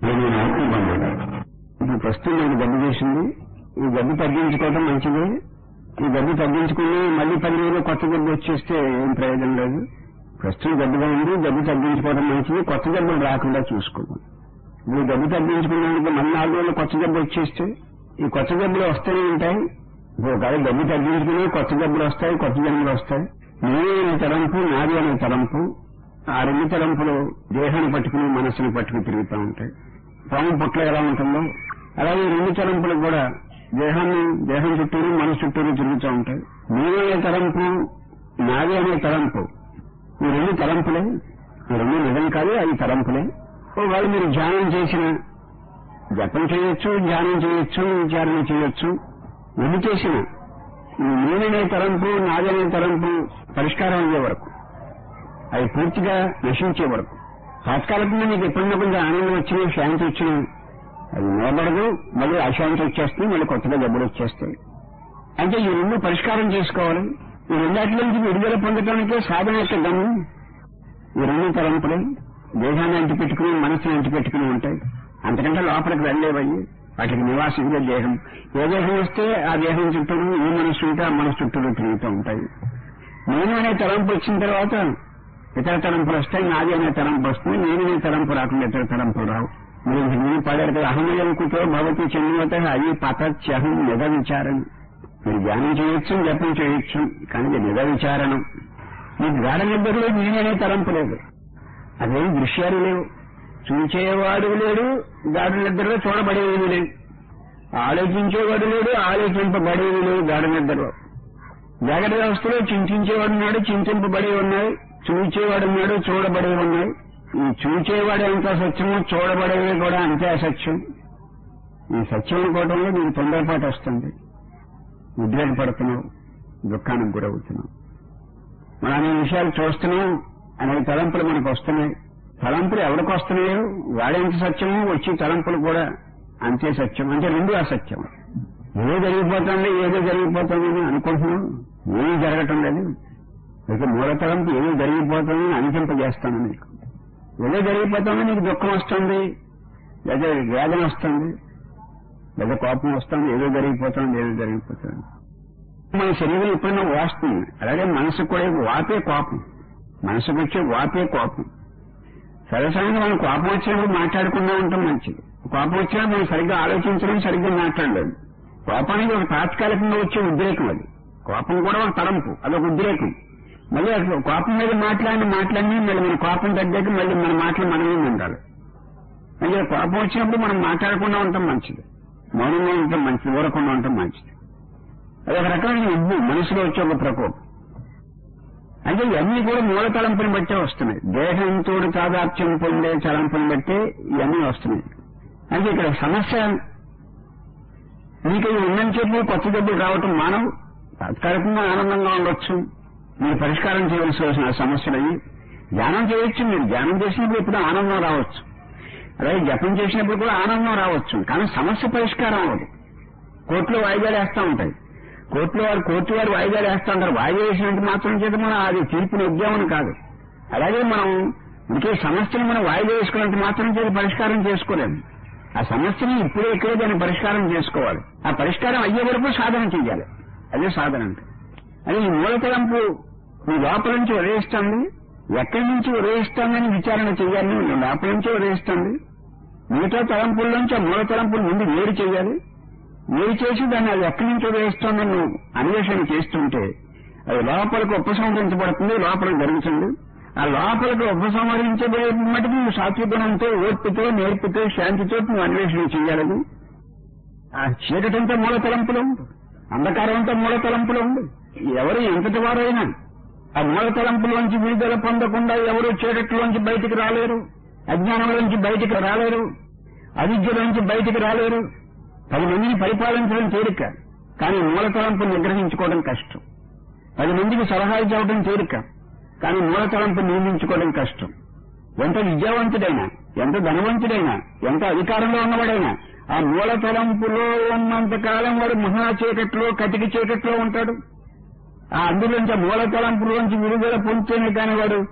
నేను నాయకులు బంధువులు ఇప్పుడు ప్రస్తుతం నేను గడ్డి చేసింది ఈ గడ్డి తగ్గించుకోవడం మంచిదే ఈ గడ్డి తగ్గించుకుని మళ్ళీ పది రోజులు కొత్త గడ్డి వచ్చేస్తే ఏం ప్రయోజనం లేదు ప్రస్తుతం గడ్డిగా ఉంది గడ్డి తగ్గించుకోవడం మంచిది కొత్త గడ్డలు రాకుండా చూసుకోవాలి ఇప్పుడు గడ్డి తగ్గించుకున్నానికి మళ్ళీ నాలుగు రోజులు కొత్త గడ్డి వచ్చేస్తే ఈ కొత్త గడ్డలు వస్తూనే ఉంటాయి ఇప్పుడు ఒకవేళ గడ్డి తగ్గించుకుని కొత్త గడ్డలు వస్తాయి కొత్త గడ్డలు వస్తాయి నేనే అనే తలంపు నాది అనే తలంపు ఆ రెండు తలంపులు దేహాన్ని పట్టుకుని మనస్సుని పట్టుకుని తిరుగుతూ ఉంటాయి పాము పుట్ల ఎలా ఉంటుందో అలాగే ఈ రెండు తలంపులు కూడా దేహాన్ని దేహం చుట్టూరు మనసు చుట్టూరు తిరుగుతూ ఉంటాయి నేనే అనే తలంపు నాది అనే తలంపు ఈ రెండు తలంపులే ఈ రెండు నిజం కాదు అవి తలంపులే వాళ్ళు మీరు ధ్యానం చేసిన జపం చేయొచ్చు ధ్యానం చేయొచ్చు విచారణ చేయొచ్చు ఎన్ని చేసిన ఈ నేననే తలంపు నాదనే తలంపు పరిష్కారం అయ్యే వరకు అవి పూర్తిగా నశించే వరకు తాత్కాలికంగా నీకు ఎప్పుడన్నా కొంచెం ఆనందం వచ్చినా శాంతి వచ్చినా అది నిలబడదు మళ్ళీ అశాంతి వచ్చేస్తుంది మళ్ళీ కొత్తగా జబ్బులు వచ్చేస్తాయి అంటే ఈ రెండు పరిష్కారం చేసుకోవాలి ఈ రెండాటిలోంచి విడుదల పొందడానికే సాధన యొక్క గమ్యం ఈ రెండు తలంపులే దేహాన్ని అంటి పెట్టుకుని మనసుని అంటి పెట్టుకుని ఉంటాయి అంతకంటే లోపలికి వెళ్ళలేవయ్యి వాటికి నివాసించే దేహం ఏ దేహం వస్తే ఆ దేహం చుట్టూ ఏ మనసు ఉంటే ఆ మనసు చుట్టూ తిరుగుతూ ఉంటాయి నేను అనే తలంపు వచ్చిన తర్వాత ఇతర తలంపులు వస్తాయి నాది అనే తలంపు వస్తుంది నేను అనే తలంపు రాకుండా ఇతర తలంపులు రావు మీరు నేను పాడారు కదా అహమయం కుతో భవతి చెన్నువత అది పతత్యహం నిజ విచారణ మీరు ధ్యానం చేయొచ్చు జపం చేయొచ్చు కానీ ఇది నిజ విచారణం మీకు గాఢ నిద్రలో నేననే తలంపు లేదు అదేం దృశ్యాలు లేవు చూచేవాడు లేడు గాఢ నిద్రలో చూడబడేది లేదు ఆలోచించేవాడు లేడు ఆలోచింపబడేది లేదు గాఢ నిద్రలో జాగ్రత్త వ్యవస్థలో చింతించేవాడు ఉన్నాడు చింతింపబడి ఉన్నాయి చూచేవాడు ఉన్నాడు చూడబడి ఉన్నాయి ఈ చూచేవాడు ఎంత సత్యమో చూడబడేవి కూడా అంతే అసత్యం ఈ సత్యం అనుకోవడంలో నీకు తొందరపాటు వస్తుంది ఉద్రేకపడుతున్నావు దుఃఖానికి గురవుతున్నావు మనం అనే విషయాలు చూస్తున్నాం అనే తలంపులు మనకు వస్తున్నాయి తలంపులు ఎవరికి వస్తున్నాయో వాడెంత సత్యమో వచ్చి తలంపులు కూడా అంతే సత్యం అంటే రెండు అసత్యం ఏదో జరిగిపోతుంది ఏదో జరిగిపోతుంది అని అనుకుంటున్నాం ఏమీ జరగటం లేదు ఇక మూల తలంపు ఏదో జరిగిపోతుంది అనిపింపజేస్తాను నీకు ఏదో జరిగిపోతుంది నీకు దుఃఖం వస్తుంది లేదా వేదన వస్తుంది లేదా కోపం వస్తుంది ఏదో జరిగిపోతుంది ఏదో జరిగిపోతుంది మన శరీరం ఎప్పుడైనా వాస్తుంది అలాగే మనసుకు కూడా వాపే కోపం మనసుకు వచ్చే వాపే కోపం సరసంగా మనం కోపం వచ్చినప్పుడు మాట్లాడకుండా ఉండటం మంచిది కోపం వచ్చినా మనం సరిగ్గా ఆలోచించడం సరిగ్గా మాట్లాడలేదు కోపానికి ఒక తాత్కాలికంగా వచ్చే ఉద్రేకం అది కోపం కూడా ఒక తలంపు అదొక ఉద్రేకం మళ్ళీ అసలు కోపం మీద మాట్లాడిన మాట్లాడి మళ్ళీ మన కోపం తగ్గాక మళ్ళీ మన మాటలు మనమే ఉండాలి మళ్ళీ కోపం వచ్చినప్పుడు మనం మాట్లాడకుండా ఉండటం మంచిది మౌనంగా ఉండటం మంచిది ఊరకుండా ఉండటం మంచిది అది ఒక రకమైన యుద్ధం మనసులో వచ్చే ఒక ప్రకోపం అంటే ఇవన్నీ కూడా మూల తలంపుని బట్టే వస్తున్నాయి దేహంతో తాదాత్యం పొందే తలంపుని బట్టే ఇవన్నీ వస్తున్నాయి అంటే ఇక్కడ సమస్య మీకు ఇవి ఉన్నని చెప్పి కొత్త దెబ్బలు రావటం మానవు తాత్కాలికంగా ఆనందంగా ఉండొచ్చు మీరు పరిష్కారం చేయవలసి వచ్చిన సమస్యలు అయ్యి ధ్యానం చేయొచ్చు మీరు ధ్యానం చేసినప్పుడు ఇప్పుడు ఆనందం రావచ్చు అలాగే జపం చేసినప్పుడు కూడా ఆనందం రావచ్చు కానీ సమస్య పరిష్కారం అవ్వదు కోర్టులో వాయిదాలు వేస్తూ ఉంటాయి కోర్టులో వారు కోర్టు వారు వాయిదాలు వేస్తూ ఉంటారు వాయిదా వేసినంత మాత్రం చేత మనం అది తీర్పుని ఉద్యమం కాదు అలాగే మనం ఇంకే సమస్యను మనం వాయిదా వేసుకున్నంత మాత్రం చేత పరిష్కారం చేసుకోలేము ఆ సమస్యని ఇప్పుడే ఇక్కడే దాన్ని పరిష్కారం చేసుకోవాలి ఆ పరిష్కారం అయ్యే వరకు సాధన చెయ్యాలి అదే సాధన అంటే అది ఈ మూలతలంపు మీ లోపల నుంచి ఉదయిస్తుంది ఎక్కడి నుంచి ఉదయిస్తుందని విచారణ చేయాలి మీ లోపల నుంచి ఉదయిస్తుంది మిగతా తలంపుల నుంచి ఆ మూల తలంపులు ముందు వేరు చేయాలి వేరు చేసి దాన్ని అది ఎక్కడి నుంచి ఉదయిస్తుందని నువ్వు అన్వేషణ చేస్తుంటే అది లోపలికి ఉపసంహరించబడుతుంది లోపలికి జరుగుతుంది ఆ లోపలికి ఉపసంహరించబడే మటుకు నువ్వు సాత్విగుణంతో ఓర్పుతో నేర్పుతో శాంతితో నువ్వు అన్వేషణ చేయాలని ఆ చీకటంతా మూల తలంపులో ఉంది అంధకారం అంతా మూల తలంపులో ఉంది ఎవరు ఎంతటి వారైనా ఆ మూల తలంపులోంచి విడుదల పొందకుండా ఎవరు చీకటిలోంచి బయటికి రాలేరు అజ్ఞానంలోంచి బయటికి రాలేరు అవిద్యలోంచి బయటికి రాలేరు పది మందిని పరిపాలించడం తేలిక కానీ మూల తలంపు నిగ్రహించుకోవడం కష్టం పది మందికి సలహాలు చెప్పడం తేలిక కానీ మూల తలంపు నియమించుకోవడం కష్టం ఎంత విద్యావంతుడైనా ఎంత ధనవంతుడైనా ఎంత అధికారంలో ఉన్నవాడైనా ఆ మూల తలంపులో ఉన్నంత కాలం వాడు మహా చీకట్లో కటికి చీకట్లో ఉంటాడు ఆ అందులోంచి ఆ మూల తలంపులోంచి విడుదల పొందుతేనే కాని వాడు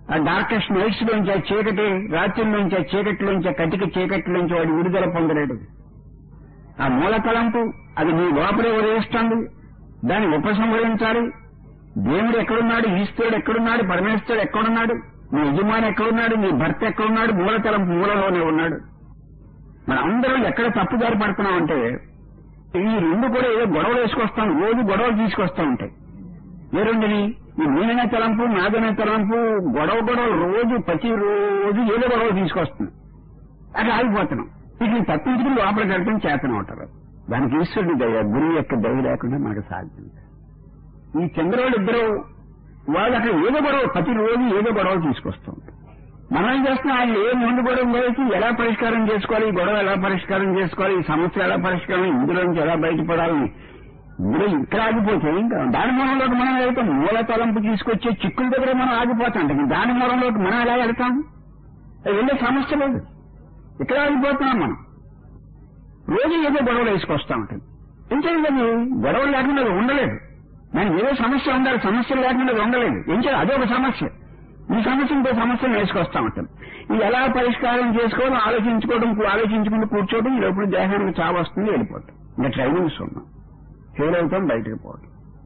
ఆ డార్కెస్ట్ నైట్స్ లోంచి ఆ చీకటి రాత్రిలోంచి ఆ చీకటిలోంచి ఆ కటిక చీకటిలోంచి వాడు విడుదల పొందలేడు ఆ మూల తలంపు అది నీ లోపలే ఉదయిస్తుంది దాన్ని ఉపసంహరించాలి దేవుడు ఎక్కడున్నాడు ఈశ్వరుడు ఎక్కడున్నాడు పరమేశ్వరుడు ఎక్కడున్నాడు నీ యజమాని ఎక్కడున్నాడు నీ భర్త ఎక్కడున్నాడు మూల తలంపు మూలలోనే ఉన్నాడు మన అందరం ఎక్కడ తప్పుదారి పడుతున్నామంటే ఈ రెండు కూడా ఏదో గొడవలు వేసుకొస్తాం రోజు గొడవలు తీసుకొస్తా ఉంటాయి ఏ రెండుని ఈ నేననే తలంపు నాదనే తలంపు గొడవ గొడవలు రోజు ప్రతి రోజు ఏదో గొడవ తీసుకొస్తుంది అది ఆగిపోతున్నాం వీటిని తప్పించుకుని లోపలికి వెళ్ళటం చేతనం ఉంటారు దానికి ఈశ్వరుడి దయ గురువు యొక్క దయ లేకుండా మనకు సాధ్యం లేదు. ఈ చంద్రుడు ఇద్దరు వాళ్ళు అక్కడ ఏదో గొడవ ప్రతిరోజు ఏదో గొడవ తీసుకొస్తూ ఉంటారు మనం ఏం చేస్తున్నాం ఆయన ఏ ముందు గొడవ వేసి ఎలా పరిష్కారం చేసుకోవాలి ఈ గొడవ ఎలా పరిష్కారం చేసుకోవాలి ఈ సమస్య ఎలా పరిష్కారం ఇందులోంచి ఎలా బయటపడాలని ఇందులో ఇక్కడ ఆగిపోతే ఇంకా దాని మూలంలోకి మనం వెళ్తాం మూల తలంపు తీసుకొచ్చే చిక్కుల దగ్గర మనం ఆగిపోతాం అంటే దాని మూలంలోకి మనం ఎలా వెళ్తాం అది వెళ్ళే సమస్య లేదు ఇక్కడ ఆగిపోతున్నాం మనం రోజు ఏదో గొడవలు వేసుకొస్తా ఉంటుంది ఏం చేయాలి గొడవలు లేకుండా అది ఉండలేదు దానికి ఏదో సమస్య ఉండాలి సమస్యలు లేకుండా అది ఉండలేదు ఏం చేయాలి అదే ఒక సమస్య ఈ సమస్య ఇంకో సమస్యను వేసుకొస్తా ఉంటాం ఇది ఎలా పరిష్కారం చేసుకోవాలో ఆలోచించుకోవడం ఆలోచించుకుంటూ కూర్చోవడం ఈ లోపల దేహానికి చావు వస్తుంది వెళ్ళిపోతాం ఇంకా ట్రైనింగ్స్ ఉన్నాం ఫెయిల్ అవుతాం బయటకు పోవడం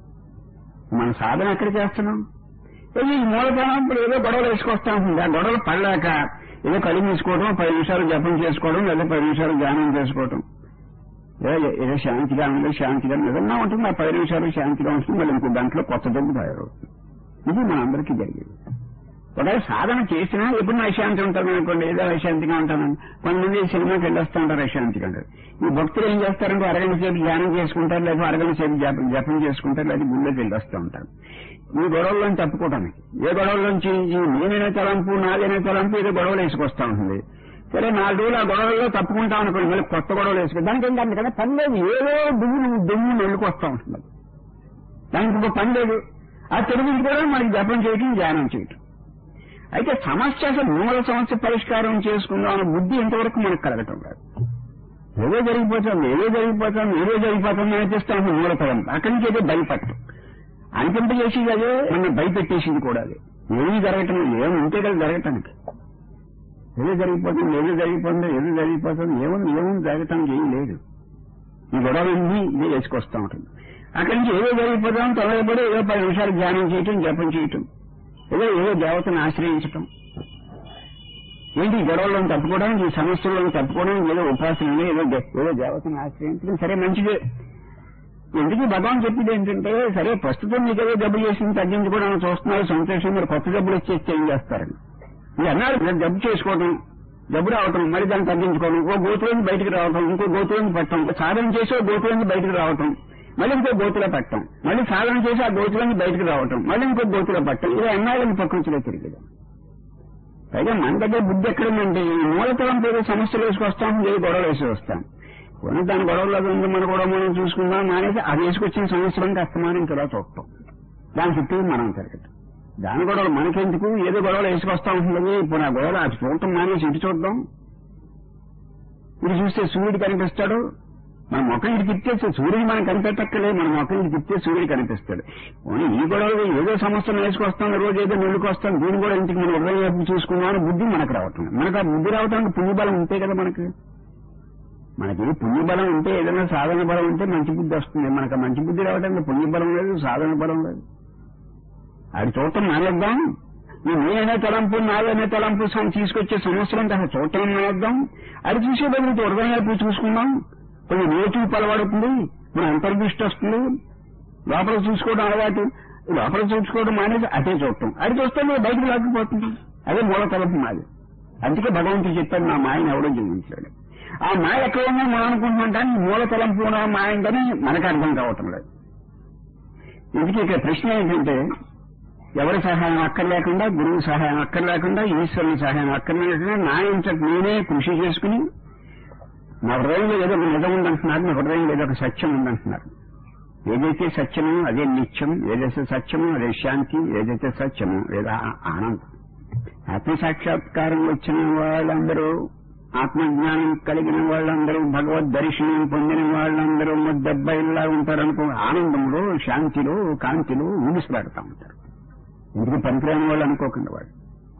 మన సాధన ఎక్కడ చేస్తున్నాం ఏదో ఈ మూలతనంపుడు ఏదో గొడవలు వేసుకొస్తా ఉంటుంది ఆ గొడవలు పడలేక ఏదో కళ్ళు మూసుకోవడం పది నిమిషాలు జపం చేసుకోవడం లేదా పది నిమిషాలు ధ్యానం చేసుకోవడం ఏదో ఏదో శాంతిగా ఉంది శాంతిగా ఏదన్నా ఉంటుంది ఆ పది నిమిషాలు శాంతిగా ఉంటుంది మళ్ళీ ఇంకో గంటలో కొత్త దెబ్బ తయారవుతుంది ఇది మనందరికీ జరిగేది ఒకవేళ సాధన చేసినా ఎప్పుడు నా అశాంతి ఉంటాను అనుకోండి ఏదో అశాంతిగా ఉంటానని కొంతమంది సినిమాకి వెళ్ళొస్తూ ఉంటారు అశాంతిగా ఉంటారు ఈ భక్తులు ఏం చేస్తారంటే అరగంట సేపు ధ్యానం చేసుకుంటారు లేదా అరగంట సేపు జపం జపం చేసుకుంటారు లేదా గుళ్ళోకి వెళ్ళొస్తూ ఉంటారు ఈ గొడవల్లోంచి తప్పుకోవడానికి ఏ గొడవల్లోంచి ఈ నేనైనా తలంపు నాదైనా తలంపు ఏదో గొడవలు వేసుకొస్తా ఉంటుంది సరే నాలుగు రోజులు ఆ గొడవల్లో తప్పుకుంటాం అనుకోండి మళ్ళీ కొత్త గొడవలు వేసుకుంటాం దానికి ఏంటంటే కదా పని లేదు ఏదో దుమ్ము దుమ్ము నెల్లుకొస్తా ఉంటుంది దానికి ఒక పని లేదు ఆ తెలుగుకోవడం మనకి జపం చేయటం ధ్యానం చేయటం అయితే సమస్య అసలు మూల సమస్య పరిష్కారం చేసుకుందాం అన్న బుద్ధి ఇంతవరకు మనకు కలగటం లేదు ఏదో జరిగిపోతుంది ఏదో జరిగిపోతుంది ఏదో జరిగిపోతుంది అనిపిస్తా ఉంది మూలపదం అక్కడి నుంచి ఏదో భయపడటం అనిపింపజేసేది అదే మన భయపెట్టేసింది కూడా అదే ఏమీ జరగటం ఏమి ఉంటే కదా జరగటానికి ఏదో జరిగిపోతుంది ఏదో జరిగిపోతుంది ఏదో జరిగిపోతుంది ఏముంది ఏముంది జరగటానికి ఏం లేదు ఈ గొడవ ఉంది ఇదే వేసుకొస్తా ఉంటుంది అక్కడి నుంచి ఏదో జరిగిపోతాం తొలగబడి ఏదో పది నిమిషాలు ధ్యానం చేయటం జపం చేయటం ఏదో ఏదో దేవతను ఆశ్రయించటం ఏంటి ఈ గొడవలను తప్పుకోవడానికి ఈ సమస్యలను తప్పుకోవడానికి ఏదో ఉపాసన ఏదో దే- ఏదో దేవతను ఆశ్రయించడం సరే మంచిదే ఎందుకు భగవాన్ చెప్పింది ఏంటంటే సరే ప్రస్తుతం మీకు ఏదో జబ్బు చేసింది తగ్గించుకోవడానికి చూస్తున్నారు సంతోషం మీరు కొత్త జబ్బులు వచ్చేసి ఏం చేస్తారని మీరు అన్నారు మీరు జబ్బు చేసుకోవడం జబ్బు రావటం మరి దాన్ని తగ్గించుకోవడం ఇంకో గోతులోంచి బయటికి రావటం ఇంకో గోతులోంచి పట్టడం సాధన చేసి ఓ గోతులోంచి బయటికి రావటం మళ్ళీ ఇంకో గోతులో పట్టడం మళ్ళీ సాధన చేసి ఆ గోతులోంచి బయటికి రావటం మళ్ళీ ఇంకో గోతులో పట్టడం ఇది ఎన్నాళ్ళని ప్రకృతిలో తిరిగేది పైగా మన దగ్గర బుద్ధి ఎక్కడుందంటే ఈ మూలతరం పేరు సమస్యలు వేసుకొస్తాం ఏది గొడవలు వేసి వస్తాం కొన్ని దాని గొడవలో ఉంది మన గొడవ మనం చూసుకుందాం మానేసి అది వేసుకొచ్చిన సంవత్సరం అస్తమానం ఇంకలా చూడటం దాని చుట్టూ మనం తిరగటం దాని గొడవలు మనకెందుకు ఏదో గొడవలు వేసుకొస్తా ఉంటుంది ఇప్పుడు ఆ గొడవలు అటు చూడటం మానేసి ఇటు చూద్దాం ఇటు చూస్తే సూర్యుడు కనిపిస్తాడు మన మొక్కం ఇటు తిప్పేస్తే సూర్యుడు మనం కనిపెట్టక్కలేదు మన మొక్కం ఇటు తిప్పితే సూర్యుడు కనిపిస్తాడు పోనీ ఈ గొడవలు ఏదో సమస్యను వేసుకొస్తాం రోజు ఏదో నిలుకొస్తాం దీన్ని కూడా ఇంటికి మనం ఉదయం వైపు చూసుకుందాం అని బుద్ధి మనకు రావటం మనకు ఆ బుద్ధి రావటానికి పుణ్యబలం ఉంటే కదా మనకి మనకి పుణ్యబలం ఉంటే ఏదైనా సాధన బలం ఉంటే మంచి బుద్ధి వస్తుంది మనకు ఆ మంచి బుద్ధి రావడానికి పుణ్యబలం లేదు సాధన బలం లేదు అది చూడటం మానేద్దాం ఈ నేనే తలంపు నాదనే తలంపు సం- తీసుకొచ్చే సమస్యలంటే అసలు చూడటం మానేద్దాం అది చూసే బదులు హృదయం వైపు చూసుకుందాం కొంచెం నేటివ్ పలవడుతుంది మన అంతర్దృష్టి వస్తుంది లోపల చూసుకోవడం అలవాటు లోపల చూసుకోవడం మానేసి అదే చూడటం అది చూస్తే మీరు బయటకు లాక్కుపోతుంది అదే మూల తలంపు మాది అందుకే భగవంతుడు చెప్పాడు నా మాయను ఎవడో జీవించాడు ఆ మాయ ఎక్కడ ఉన్నా మనం అనుకుంటున్నాం కానీ మూల తలంపు ఉన్న మాయ ఉందని మనకు అర్థం కావటం లేదు ఇందుకే ఇక్కడ ప్రశ్న ఏంటంటే ఎవరి సహాయం అక్కర్లేకుండా గురువు సహాయం అక్కర్లేకుండా ఈశ్వరుని సహాయం అక్కర్లేకుండా నా ఇంతకు నేనే కృషి చేసుకుని నా హృదయంలో ఏదో ఒక నిజం ఉందంటున్నారు నా హృదయంలో ఏదో ఒక సత్యం ఉందంటున్నారు ఏదైతే సత్యమో అదే నిత్యం ఏదైతే సత్యమో అదే శాంతి ఏదైతే సత్యమో ఏదో ఆ- ఆనందం ఆత్మ సాక్షాత్కారం వచ్చిన వాళ్ళందరూ ఆత్మజ్ఞానం కలిగిన వాళ్ళందరూ భగవద్ దర్శనం పొందిన వాళ్ళందరూ ముద్దబ్బాయిల్లా ఉంటారనుకో ఆనందంలో శాంతిలో కాంతిలో ఊగిసలాడుతూ ఉంటారు ఇంటికి పనికిరాని వాళ్ళు అనుకోకుండా వాళ్ళు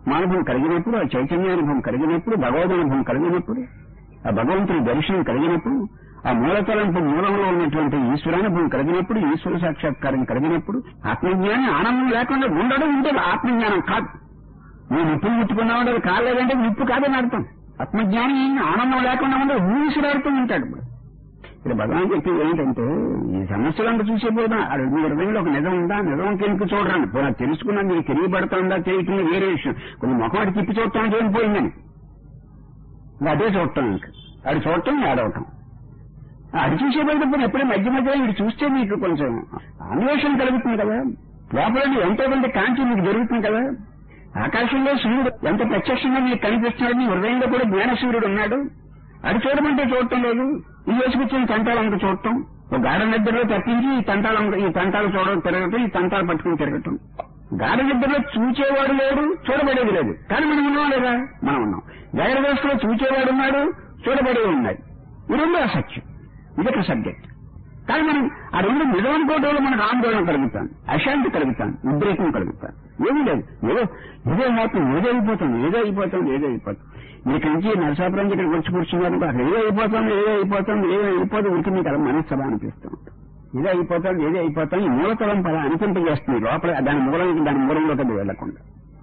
ఆత్మానుభవం కలిగినప్పుడు ఆ చైతన్యానుభవం కలిగినప్పుడు భగవదనుభవం కలిగినప్పుడు ఆ భగవంతుని దర్శనం కలిగినప్పుడు ఆ మూలతలంపు మూలంలో ఉన్నటువంటి ఈశ్వరానుభవం కలిగినప్పుడు ఈశ్వర సాక్షాత్కారం కలిగినప్పుడు ఆత్మజ్ఞానం ఆనందం లేకుండా ఉండడం ఉంటే ఆత్మజ్ఞానం కాదు నువ్వు నిప్పులు ముట్టుకున్నావు అది కాలేదంటే నిప్పు కాదని అర్థం ఆత్మజ్ఞాని ఆనందం లేకుండా ఉంటే ఊసిరాడుతూ ఉంటాడు ఇప్పుడు ఇక్కడ భగవాన్ చెప్పేది ఏంటంటే ఈ సమస్యలంతా చూసేపోదా మీ హృదయంలో ఒక నిజం ఉందా నిజం కెలిపి చూడరాను పోనా తెలుసుకున్నా మీరు తెలియబడుతుందా తెలియకుండా వేరే విషయం కొన్ని ముఖం తిప్పి చూడటానికి ఏం పోయిందని ఇంకా అదే చూడటం ఇంకా అది చూడటం ఆడవటం అది చూసేపోయినప్పుడు ఎప్పుడే మధ్య మధ్యలో మీరు చూస్తే మీకు కొంచెం అన్వేషణ కలుగుతుంది కదా లోపల ఎంతో కొంత కాంతి మీకు దొరుకుతుంది కదా ఆకాశంలో సూర్యుడు ఎంత ప్రత్యక్షంగా మీకు కనిపిస్తున్నాడు మీ హృదయంలో కూడా జ్ఞాన సూర్యుడు ఉన్నాడు అది చూడమంటే చూడటం లేదు ఈ వేసుకొచ్చిన తంటాలంతా చూడటం ఒక గాఢ నిద్రలో తప్పించి ఈ తంటాలు ఈ తంటాలు చూడడం తిరగటం ఈ తంటాలు పట్టుకుని తిరగటం గాఢ నిద్రలో చూచేవాడు లేడు చూడబడేది లేదు కానీ మనం ఉన్నాం లేదా మనం ఉన్నాం జాగ్రత్త వ్యవస్థలో చూచేవాడు ఉన్నాడు చూడబడేది ఉన్నాయి ఈ రెండు అసత్యం ఇదొక సబ్జెక్ట్ కానీ మనం ఆ రెండు నిజం అనుకోవడం వల్ల మనకు ఆందోళన కలుగుతాను అశాంతి కలుగుతాను ఉద్రేకం కలుగుతాను ఏమీ లేదు ఏదో ఏదో హ్యాపీ ఏదో అయిపోతుంది ఏదో అయిపోతుంది ఏదో అయిపోతుంది మీరు ఇక్కడి నుంచి నరసాపురం ఇక్కడికి వచ్చి కూర్చున్నారు అక్కడ ఏదో అయిపోతుంది ఏదో అయిపోతుంది ఏదో అయిపోతుంది ఉనికి మీకు అలా మనస్సు అలా అనిపిస్తూ ఉంటుంది ఏదో అయిపోతుంది ఏదో అయిపోతుంది ఈ మూలతలం అలా అనిపింపజేస్తుంది లోపల దాని మూలం దాని మూలంలోకి అది వెళ్లకుండా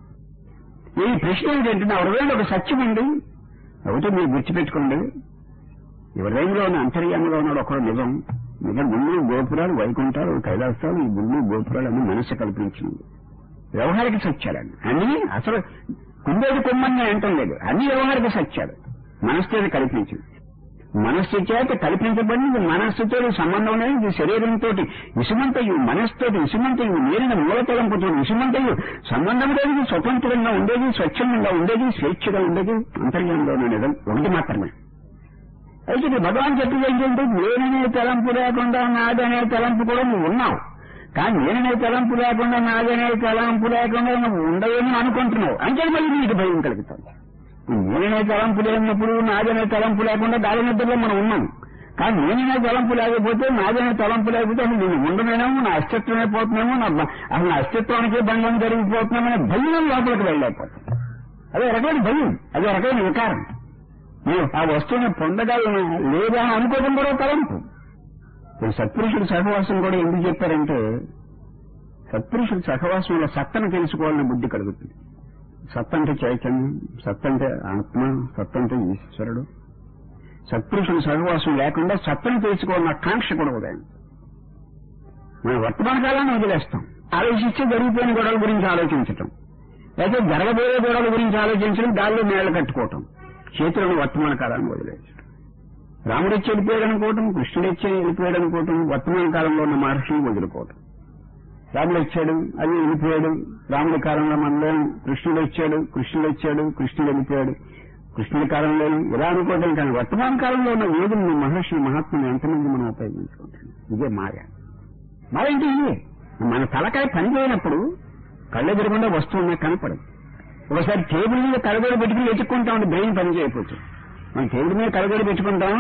ఈ ప్రశ్న ఏంటంటే నా హృదయంలో ఒక సత్యం ఉంది ఒకటి మీరు గుర్తుపెట్టుకోండి ఈ హృదయంలో ఉన్న అంతర్యామంలో ఉన్నాడు ఒకడు నిజం నిజం గుళ్ళు గోపురాలు వైకుంఠాలు కైలాసాలు ఈ గుళ్ళు గోపురాలు అన్ని మనస్సు కల్పించింది వ్యవహారిక సత్యాలండి అన్ని అసలు కుందేది కొమ్మని అంటం లేదు అన్ని వ్యవహారిక సత్యాలు మనస్సుతో కల్పించింది మనస్సు చేత కల్పించబడింది మనస్సుతో సంబంధం లేదు ఇది శరీరంతో విషమంతయు మనస్సుతో విషమంతయు నేరిన మూలతలంపుతో విషమంతయు సంబంధం లేదు స్వతంత్రంగా ఉండేది స్వచ్ఛందంగా ఉండేది స్వేచ్ఛగా ఉండేది అంతర్యంలో నిజం ఒకటి మాత్రమే అయితే ఇక్కడ భగవాన్ చెప్పేది ఏంటంటే నేననే తలంపు లేకుండా నాదనే తలంపు కూడా నువ్వు ఉన్నావు కానీ నేననే తలంపు లేకుండా నాదనే తలంపు లేకుండా నువ్వు ఉండవేమో అనుకుంటున్నావు అంటే మళ్ళీ నీకు భయం కలుగుతుంది నేననే తలంపు లేనప్పుడు నాదనే తలంపు లేకుండా గాలి నిద్రలో మనం ఉన్నాం కానీ నేననే తలంపు లేకపోతే నాదనే తలంపు లేకపోతే అసలు నేను ఉండనేమో నా అస్తిత్వమే పోతున్నామో నా బ- అసలు నా అస్తిత్వానికి భంగం జరిగిపోతున్నామనే భయం లోపలికి వెళ్ళలేకపోతాం అదే రకమైన భయం అదే రకమైన వికారం నేను ఆ వస్తువుని పొందగలను లేదా అని అనుకోవడం కూడా తలంపు ఈ సత్పురుషుడు సహవాసం కూడా ఎందుకు చెప్పారంటే సత్పురుషుడు సహవాసంలో సత్తను తెలుసుకోవాలని బుద్ధి కలుగుతుంది సత్ అంటే చైతన్యం సత్ అంటే ఆత్మ సత్ అంటే ఈశ్వరుడు సత్పురుషుడు సహవాసం లేకుండా సత్తను తెలుసుకోవాలన్న కాంక్ష కూడా ఉదయం మనం వర్తమాన కాలాన్ని వదిలేస్తాం ఆలోచిస్తే జరిగిపోయిన గొడవల గురించి ఆలోచించటం అయితే జరగబోయే గొడవల గురించి ఆలోచించడం గాల్లో మేళ కట్టుకోవటం చేతులను వర్తమాన కాలాన్ని వదిలేయడం రాముడు వచ్చి వెళ్ళిపోయాడు అనుకోవటం కృష్ణుడు వచ్చి వెళ్ళిపోయాడు అనుకోవటం వర్తమాన కాలంలో ఉన్న మహర్షిని వదులుకోవటం రాముడు వచ్చాడు అది వెళ్ళిపోయాడు రాముడి కాలంలో మనలో కృష్ణుడు వచ్చాడు కృష్ణుడు వచ్చాడు కృష్ణుడు వెళ్ళిపోయాడు కృష్ణుడి కాలంలో ఇలా అనుకోవడం కానీ వర్తమాన కాలంలో ఉన్న వేదుల్ని మహర్షులు మహాత్ములు ఎంతమంది మనం ఉపయోగించుకుంటాం ఇదే మాయ మాయ అంటే ఇదే మన తలకాయ పనిచేయనప్పుడు కళ్ళెదురకుండా వస్తువు నాకు కనపడదు ఒకసారి టేబుల్ మీద కలగోడ పెట్టుకుని వెతుక్కుంటా ఉంటే బ్రెయిన్ పని చేయకపోతే మనం టేబుల్ మీద కలగోడ పెట్టుకుంటాం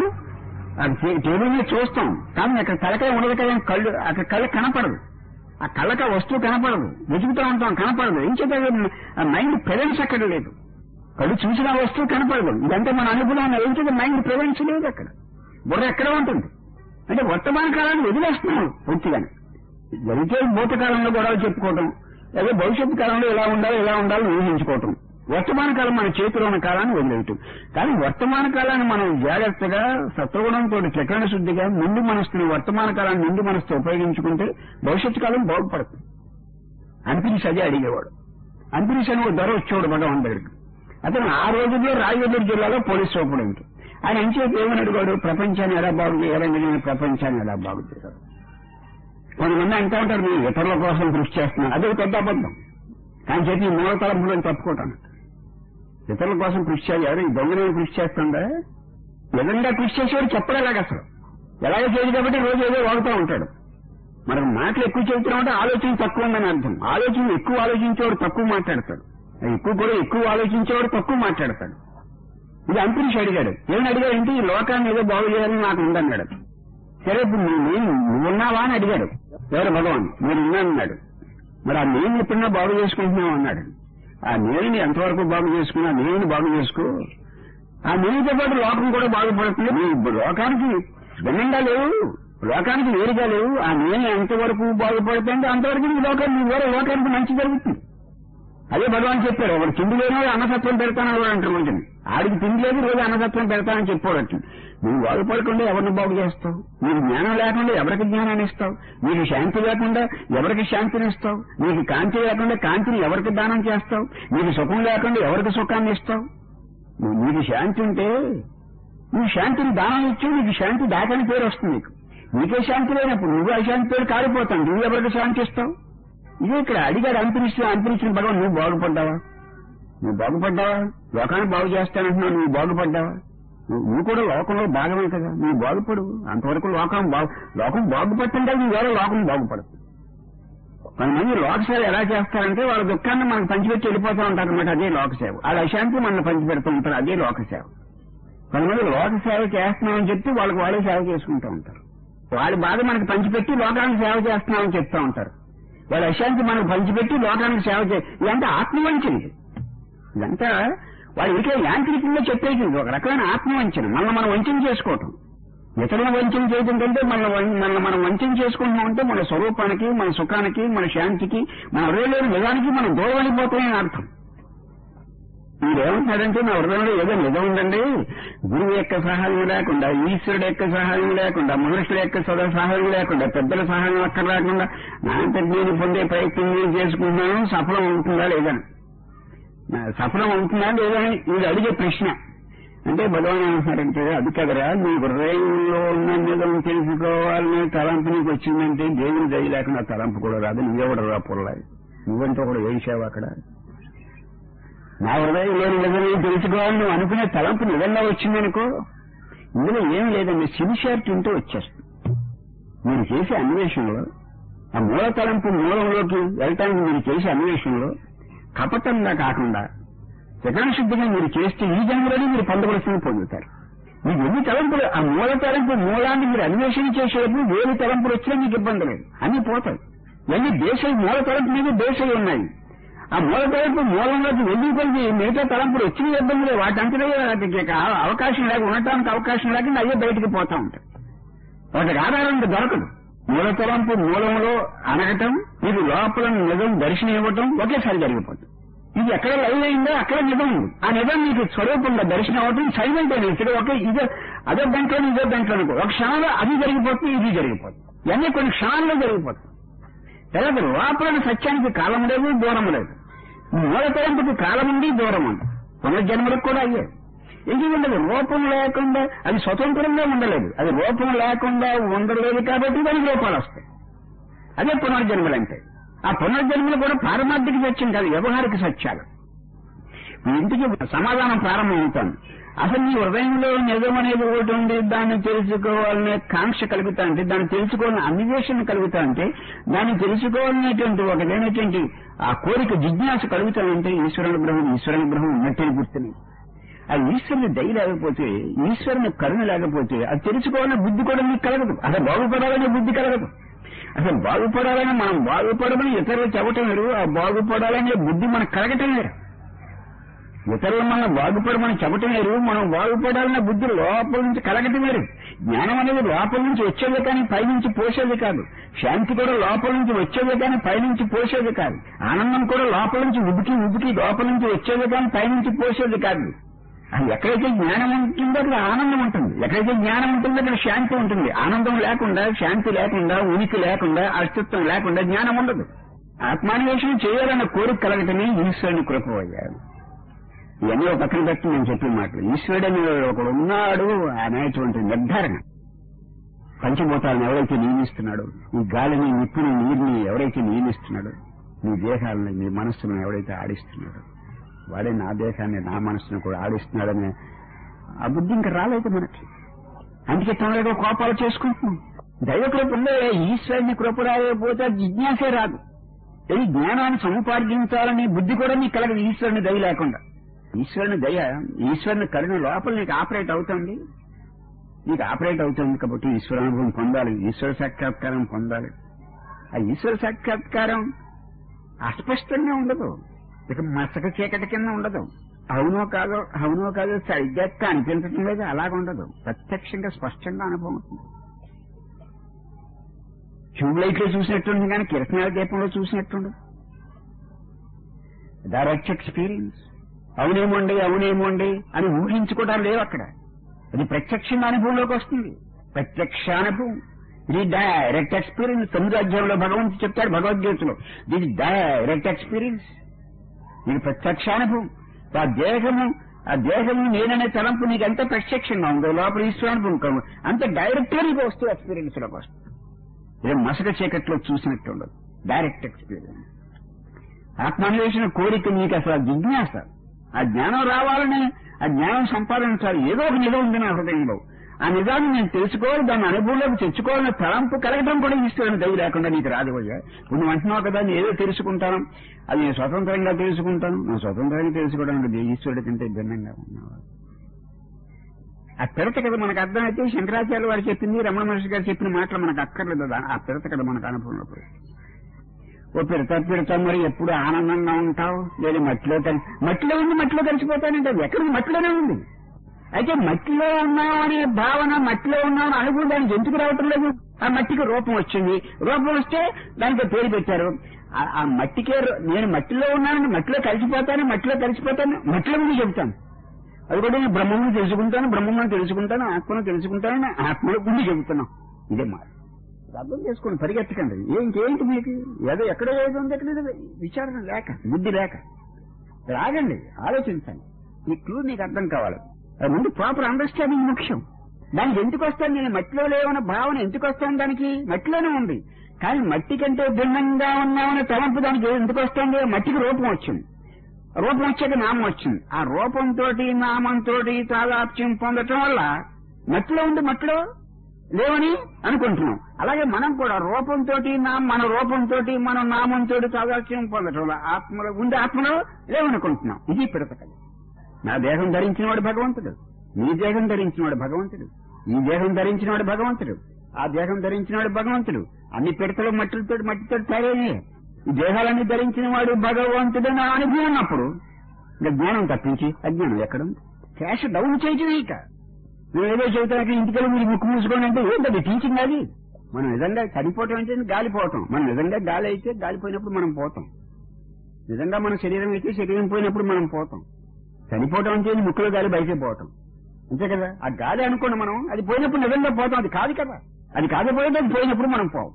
ఆ టే- టేబుల్ మీద చూస్తాం కానీ అక్కడ తలకాయ ఉండదు కదా కళ్ళు అక్కడ కళ్ళ కనపడదు ఆ కళ్ళకి ఆ వస్తువు కనపడదు వెతుకుతూ ఉంటాం కనపడదు ఏం చేత మైండ్ ప్రెజెన్స్ అక్కడ లేదు కళ్ళు చూసిన ఆ వస్తువు కనపడదు ఇదంతా మన అనుభవం ఏం చేత మైండ్ ప్రెజెన్స్ లేదు అక్కడ బుర్ర ఎక్కడ ఉంటుంది అంటే వర్తమాన కాలాన్ని వదిలేస్తున్నాం పూర్తిగానే జరిగే భూతకాలంలో గొడవలు చెప్పుకోవటం లేదా భవిష్యత్తు కాలంలో ఎలా ఉండాలి ఎలా ఉండాలని ఊహించుకోవటం వర్తమాన కాలం మన చేతిలో ఉన్న కాలాన్ని వదిలేయటం కానీ వర్తమాన కాలాన్ని మనం జాగ్రత్తగా సత్వగుణంతో చక్రణ శుద్ధిగా ముందు మనసుని వర్తమాన కాలాన్ని ముందు మనసుతో ఉపయోగించుకుంటే భవిష్యత్తు కాలం బాగుపడుతుంది అనిపించి అదే అడిగేవాడు అనిపించి అని ఒక ధర వచ్చేవాడు భగవాన్ దగ్గరికి అతను ఆ రోజుల్లో రాయగూడూరు జిల్లాలో పోలీస్ సూపరింటెండెంట్ ఆయన ఎంచేపు ఏమని అడిగాడు ప్రపంచాన్ని ఎలా బాగు చేయాలని నేను ప్రపంచాన్ని ఎలా బాగు చేయాలి కొంతమంది అంటూ ఉంటారు మీరు ఇతరుల కోసం కృషి చేస్తున్నారు అదే పెద్ద అబద్ధం కానీ చెప్పి ఈ మూల తలంపులను తప్పుకోవటాను ఇతరుల కోసం కృషి చేయాలి ఎవరు ఈ దొంగనే కృషి చేస్తుందా నిజంగా కృషి చేసేవాడు చెప్పడేలాగ అసలు ఎలాగో చేయదు కాబట్టి రోజు ఏదో వాడుతూ ఉంటాడు మనకు మాటలు ఎక్కువ చెబుతున్నామంటే ఆలోచన తక్కువ ఉందని అర్థం ఆలోచన ఎక్కువ ఆలోచించేవాడు తక్కువ మాట్లాడతాడు ఎక్కువ కూడా ఎక్కువ ఆలోచించేవాడు తక్కువ మాట్లాడతాడు ఇది అంతరిషి అడిగాడు ఏమని అడిగాడు ఏంటి ఈ లోకాన్ని ఏదో బాగు చేయాలని నాకు ఉందన్నాడు సరే ఇప్పుడు నువ్వు నేను నువ్వున్నావా అని అడిగాడు ఎవరు భగవాన్ మీరు ఉన్నానన్నాడు మరి ఆ నేను ఎప్పుడన్నా బాగు చేసుకుంటున్నావు అన్నాడు ఆ నేరుని ఎంతవరకు బాగు చేసుకుని ఆ నేరుని బాగు చేసుకో ఆ నేరుతో పాటు లోకం కూడా బాగుపడుతుంది నీ లోకానికి భిన్నంగా లేవు లోకానికి వేరుగా లేవు ఆ నేను ఎంతవరకు బాగుపడుతుంటే అంతవరకు నీ లోకానికి నీ వేరే లోకానికి మంచి జరుగుతుంది అదే భగవాన్ చెప్పాడు ఒకడు తిండి లేని అన్నసత్వం పెడతానని కూడా అంటారు మంచిది ఆడికి తిండి లేదు రోజు అన్నసత్వం పెడతానని చెప్పాడు నువ్వు బాగుపడకుండా ఎవరిని బాగు చేస్తావు నీకు జ్ఞానం లేకుండా ఎవరికి జ్ఞానాన్ని ఇస్తావు నీకు శాంతి లేకుండా ఎవరికి శాంతిని ఇస్తావు నీకు కాంతి లేకుండా కాంతిని ఎవరికి దానం చేస్తావు నీకు సుఖం లేకుండా ఎవరికి సుఖాన్ని ఇస్తావు నువ్వు- నీకు శాంతి ఉంటే నువ్వు శాంతిని దానం ఇచ్చి నీకు శాంతి దాకని పేరు వస్తుంది నీకు నీకే శాంతి లేనప్పుడు నువ్వు అశాంతి పేరు కాలిపోతావు నువ్వు ఎవరికి శాంతి ఇస్తావు ఇదే ఇక్కడ అడిగాడు అంతరిస్తూ అంతరించిన భగవాన్ నువ్వు బాగుపడ్డావా నువ్వు బాగుపడ్డావా లోకాన్ని బాగు చేస్తానంటున్నావు నువ్వు బాగుపడ్డావా నువ్వు నువ్వు కూడా లోకంలో భాగమే కదా నువ్వు బాగుపడు అంతవరకు లోకం బాగు లోకం బాగుపడుతుంటే నువ్వు వేరే లోకం బాగుపడదు కొంతమంది లోకసేవ ఎలా చేస్తారంటే వాళ్ళ దుఃఖాన్ని మనకు పంచిపెట్టి వెళ్ళిపోతూ ఉంటారు అనమాట అదే లోకసేవ వాళ్ళ అశాంతి మనల్ని పంచిపెడుతూ ఉంటారు అదే లోకసేవ కొంతమంది లోక సేవ చేస్తున్నామని చెప్తే వాళ్ళకి వాళ్ళే సేవ చేసుకుంటూ ఉంటారు వాళ్ళ బాధ మనకు పంచిపెట్టి లోకానికి సేవ చేస్తున్నామని చెప్తా ఉంటారు వాళ్ళ అశాంతి మనకు పంచిపెట్టి లోకానికి సేవ చే ఇదంతా ఆత్మవంచన ఇది. ఇదంతా వాళ్ళు ఇంకే యాంత్రికంగా చెప్పేది ఇది. ఒక రకమైన ఆత్మవంచన మనల్ని మనం వంచన చేసుకోవటం ఇతరులను వంచన చేయడం కంటే మన మన మనం వంచన చేసుకుంటున్నాం అంటే మన స్వరూపానికి మన సుఖానికి మన శాంతికి మన హృదయలేని నిజానికి మనం దూరం వెళ్ళిపోతామని అర్థం మీరేమంటున్నారంటే నా హృదయంలో ఏదో నిజం ఉందండి గురువు యొక్క సహాయం లేకుండా ఈశ్వరుడు యొక్క సహాయం లేకుండా మనుషుల యొక్క సదా సహాయం లేకుండా పెద్దల సహాయం అక్కడ లేకుండా నా అంతటి నేను పొందే ప్రయత్నం నేను చేసుకుంటున్నాను సఫలం అవుతుందా లేదా నా సఫలం అవుతుందా లేదా అని ఇది అడిగే ప్రశ్న అంటే భగవాన్ ఏమంటున్నారంటే అది కదరా నీ హృదయంలో ఉన్న నిజం తెలుసుకోవాలనే తలంపు నీకు వచ్చిందంటే దేవుని దయ లేకుండా తలంపు కూడా రాదు నువ్వెవడు రా పొరలాది నువ్వంటే కూడా ఏడిచావు అక్కడ నా హృదయంలోని నిజమే తెలుసుకోవాలని నువ్వు అనుకునే తలంపు నిజంగా వచ్చిందనుకో ఇందులో ఏం లేదండి సిన్సియారిటీ ఉంటే వచ్చేస్తుంది మీరు చేసే అన్వేషణలో ఆ మూల తలంపు మూలంలోకి వెళ్ళటానికి మీరు చేసే అన్వేషణలో కపటంగా కాకుండా శుద్ధిగా మీరు చేస్తే ఈ జన్మలోనే మీరు పొందవలసింది పొందుతారు మీకు ఎన్ని తలంపులు ఆ మూల తలంపు మూలాన్ని మీరు అన్వేషణ చేసేటప్పుడు వేరు తలంపులు వచ్చినా మీకు ఇబ్బంది లేదు అన్ని పోతాయి ఇవన్నీ దేశాలు మూల తలంపు మీద దేశాలు ఉన్నాయి ఆ మూల తలంపు మూలంలోకి వెళ్ళిపోయి మిగతా తలంపులు వచ్చిన ఇబ్బంది లేదు వాటంతటే వాటికి ఆ- అవకాశం లేక ఉండటానికి అవకాశం లేకుండా అయ్యే బయటికి పోతా ఉంటాయి వాటికి ఆధారం ఇంకా దొరకదు మూల తలంపు మూలంలో అనగటం ఇది లోపల నిజం దర్శనం ఇవ్వటం ఒకేసారి జరిగిపోతుంది ఇది ఎక్కడ లైవ్ అయిందో అక్కడ నిజం ఉంది ఆ నిజం మీకు స్వరూపంగా దర్శనం అవటం సైలెంట్ అయిన ఇక్కడ ఒక ఇదే అదే దాంట్లో ఇదే దాంట్లో అనుకో. ఒక క్షణంలో అది జరిగిపోతుంది ఇది జరిగిపోతుంది ఇవన్నీ కొన్ని క్షణాల్లో జరిగిపోతుంది తర్వాత లోపల సత్యానికి కాలం లేదు దూరం లేదు మూల తలంపుకి కాలం ఉంది దూరం ఉంది పునర్జన్మలకు కూడా అయ్యే ఎందుకంటే రూపం లేకుండా అది స్వతంత్రంగా ఉండలేదు అది రూపం లేకుండా ఉండలేదు కాబట్టి దానికి రూపాలు వస్తాయి అదే పునర్జన్మలు అంటే ఆ పునర్జన్మలు కూడా పారమార్థిక సత్యం కాదు వ్యవహారిక సత్యాలు మీ ఇంటికి సమాధానం ప్రారంభమవుతాను అసలు నీ హృదయంలో నిజం అనేది ఒకటి ఉంది దాన్ని తెలుసుకోవాలనే కాంక్ష కలుగుతా అంటే దాన్ని తెలుసుకోవాలని అన్వేషణ కలుగుతా అంటే దాన్ని తెలుసుకోవాలనేటువంటి ఒకటైనటువంటి ఆ కోరిక జిజ్ఞాస కలుగుతానంటే ఈశ్వరానుగ్రహం ఈశ్వరానుగ్రహం ఉన్నట్టే గుర్తున్నాయి ఆ ఈశ్వరుని దయ లేకపోతే ఈశ్వరుని కరుణ లేకపోతే అది తెలుసుకోవాలనే బుద్ధి కూడా మీకు కలగదు అసలు బాగుపడాలనే బుద్ధి కలగదు అసలు బాగుపడాలని మనం బాగుపడమని ఇతరులు చెప్పటం వేరు ఆ బాగుపడాలనే బుద్ధి మనకు కలగటం వేరు ఇతరులు మనం బాగుపడమని చెప్పటం వేరు మనం బాగుపడాలన్న బుద్ధి లోపల నుంచి కలగటం వేరు జ్ఞానం అనేది లోపల నుంచి వచ్చేది కానీ పైనుంచి పోసేది కాదు శాంతి కూడా లోపల నుంచి వచ్చేది కానీ పైనుంచి పోసేది కాదు ఆనందం కూడా లోపల నుంచి ఉబికి ఉబికి లోపల నుంచి వచ్చేది కానీ పైనుంచి పోసేది కాదు అది ఎక్కడైతే జ్ఞానం ఉంటుందో అక్కడ ఆనందం ఉంటుంది ఎక్కడైతే జ్ఞానం ఉంటుందో అక్కడ శాంతి ఉంటుంది ఆనందం లేకుండా శాంతి లేకుండా ఉనికి లేకుండా అస్తిత్వం లేకుండా జ్ఞానం ఉండదు ఆత్మాన్వేషణ చేయాలన్న కోరిక కలగటమే ఈశ్వరుని కృపయ్యాడు ఇవన్నీ ఒక పక్కన పెట్టి నేను చెప్పిన మాటలు ఈశ్వరుడు అని ఒకడు ఉన్నాడు అనేటువంటి నిర్ధారణ పంచభూతాలను ఎవరైతే నియమిస్తున్నాడో ఈ గాలిని నిప్పుని నీరుని ఎవరైతే నియమిస్తున్నాడో నీ దేహాలని నీ మనస్సును ఎవరైతే ఆడిస్తున్నాడో వాడే నా దేశాన్ని నా మనస్సును కూడా ఆడిస్తున్నాడనే ఆ బుద్ధి ఇంకా రాలేదు మనకి అందుకే తొందరగా కోపాలు చేసుకుంటున్నాం దైవ కృప ఉండే ఈశ్వరుని కృప రాకపోతే జిజ్ఞాసే రాదు ఇది జ్ఞానాన్ని సముపార్జించాలని బుద్ధి కూడా నీకు కలగదు ఈశ్వరుని దయ లేకుండా ఈశ్వరుని దయ ఈశ్వరుని కరుణ లోపల నీకు ఆపరేట్ అవుతుంది నీకు ఆపరేట్ అవుతుంది కాబట్టి ఈశ్వరానుభవం పొందాలి ఈశ్వర సాక్షాత్కారం పొందాలి ఆ ఈశ్వర సాక్షాత్కారం అస్పష్టంగా ఉండదు ఇక మసక చీకటి కింద ఉండదు అవునో కాదో అవునో కాదో సరిగ్గా కనిపించటం లేదు అలాగ ఉండదు ప్రత్యక్షంగా స్పష్టంగా అనుభవం అవుతుంది ట్యూబ్ లైట్ లో చూసినట్టుంది కానీ కిరసనాల దీపంలో చూసినట్టుండదు డైరెక్ట్ ఎక్స్పీరియన్స్ అవునేమోండి అవునేమోండి అని ఊహించుకోవడం లేవు అక్కడ అది ప్రత్యక్షంగా అనుభవంలోకి వస్తుంది ప్రత్యక్షానుభవం ఇది డైరెక్ట్ ఎక్స్పీరియన్స్ తొమ్మిది అధ్యాయంలో భగవంతుడు చెప్తాడు భగవద్గీతలో ఇది డైరెక్ట్ ఎక్స్పీరియన్స్ ఇది ప్రత్యక్షానుభవం ఆ దేహము ఆ దేహము నేననే తలంపు నీకు ఎంత ప్రత్యక్షంగా ఉందో లోపల ఈశ్వరానుభవం కాదు అంత డైరెక్ట్ గా నీకు వస్తుంది ఎక్స్పీరియన్స్ లోకి వస్తుంది ఇది మసక చీకట్లో చూసినట్టు ఉండదు డైరెక్ట్ ఎక్స్పీరియన్స్ ఆత్మాన్వేషణ కోరిక నీకు అసలు ఆ జిజ్ఞాస ఆ జ్ఞానం రావాలని ఆ జ్ఞానం సంపాదించాలి ఏదో ఒక నిజం ఉంది నా హృదయంలో ఆ నిజాన్ని నేను తెలుసుకోవాలి దాన్ని అనుభవంలోకి తెచ్చుకోవాలని తలంపు కలగడం కూడా ఈశ్వరుని దయ లేకుండా నీకు రాదు అయ్యా ఇప్పుడు నువ్వు అంటున్నావు కదా నేను ఏదో తెలుసుకుంటాను అది నేను స్వతంత్రంగా తెలుసుకుంటాను నేను స్వతంత్రంగా తెలుసుకోవడానికి ఈశ్వరుడి కంటే భిన్నంగా ఉన్నావు ఆ పిడత కదా మనకు అర్థమైతే శంకరాచార్య వారు చెప్పింది రమణ మహర్షి గారు చెప్పిన మాటలు మనకు అక్కర్లేదు అది ఆ పిడత కదా మనకు అనుభవంలో పోయి. ఓ పిడత పిడత మరి ఎప్పుడు ఆనందంగా ఉంటావు లేదు మట్టిలో కలి మట్టిలో ఉంది మట్టిలో కలిసిపోతానంటే అది ఎక్కడ ఉంది? మట్టిలోనే ఉంది అయితే మట్టిలో ఉన్నాం అనే భావన మట్టిలో ఉన్నాం అని అనుభవం దానికి ఎందుకు రావటం లేదు ఆ మట్టికి రూపం వచ్చింది రూపం వస్తే దానికి పేరు పెట్టారు ఆ- ఆ మట్టికే రూ- నేను మట్టిలో ఉన్నానని మట్టిలో కలిసిపోతాను మట్టిలో కలిసిపోతాను మట్టిలో గురించి చెబుతాను అది కూడా నేను బ్రహ్మమును తెలుసుకుంటాను బ్రహ్మమును తెలుసుకుంటాను ఆత్మను తెలుసుకుంటాను ఆత్మలో గుండి చెబుతున్నాం ఇదే మాట ఇది అర్థం చేసుకోండి పరిగెత్తకండి ఇంకేంటి మీకు ఏదో ఎక్కడో ఏదో ఉంది ఎక్కడ ఏదో విచారణ లేక బుద్ధి లేక రాగండి ఆలోచించండి ఈ క్లూ మీకు అర్థం కావాలి అది ముందు ప్రాపర్ అండర్స్టాండింగ్ ముఖ్యం దానికి ఎందుకు వస్తాను నేను మట్టిలో లేవన్న భావన ఎందుకు వస్తాను దానికి మట్టిలోనే ఉంది కానీ మట్టి కంటే భిన్నంగా ఉన్నామనే తలంపు దానికి ఎందుకు వస్తుంది మట్టికి రూపం వచ్చింది రూపం వచ్చాక నామం వచ్చింది ఆ రూపంతో నామంతో తాదాప్యం పొందటం వల్ల మట్టిలో ఉంది మట్టిలో లేవని అనుకుంటున్నాం అలాగే మనం కూడా రూపంతో మన రూపంతో మన నామంతో తాదాప్యం పొందటం వల్ల ఆత్మలో ఉండే ఆత్మలో లేవనుకుంటున్నాం ఇది పిడతకలి నా దేహం ధరించినవాడు భగవంతుడు నీ దేహం ధరించినవాడు భగవంతుడు ఈ దేహం ధరించినవాడు భగవంతుడు ఆ దేహం ధరించినవాడు భగవంతుడు అన్ని పిడతలు మట్టితో మట్టితో తయారయ్యాయి ఈ దేహాలన్నీ ధరించిన వాడు భగవంతుడు నా అనుభవం ఉన్నప్పుడు ఇంకా జ్ఞానం తప్పించి అజ్ఞానం ఎక్కడుంది క్యాష్ డౌన్ చేయటమే ఇక నువ్వు ఏదో చెబుతానికి ఇంటికెళ్ళి మీరు ముక్కు మూసుకోండి అంటే ఏంటది టీచింగ్ అది మనం నిజంగా చనిపోవటం అంటే గాలిపోవటం మనం నిజంగా గాలి అయితే గాలిపోయినప్పుడు మనం పోతాం నిజంగా మన శరీరం అయితే శరీరం పోయినప్పుడు మనం పోతాం చనిపోవటం అంటే ముక్కులో గాలి బయటే పోవటం అంతే కదా ఆ గాలి అనుకోండి మనం అది పోయినప్పుడు నిజంగా పోతాం అది కాదు కదా అది కాకపోతే అది పోయినప్పుడు మనం పోం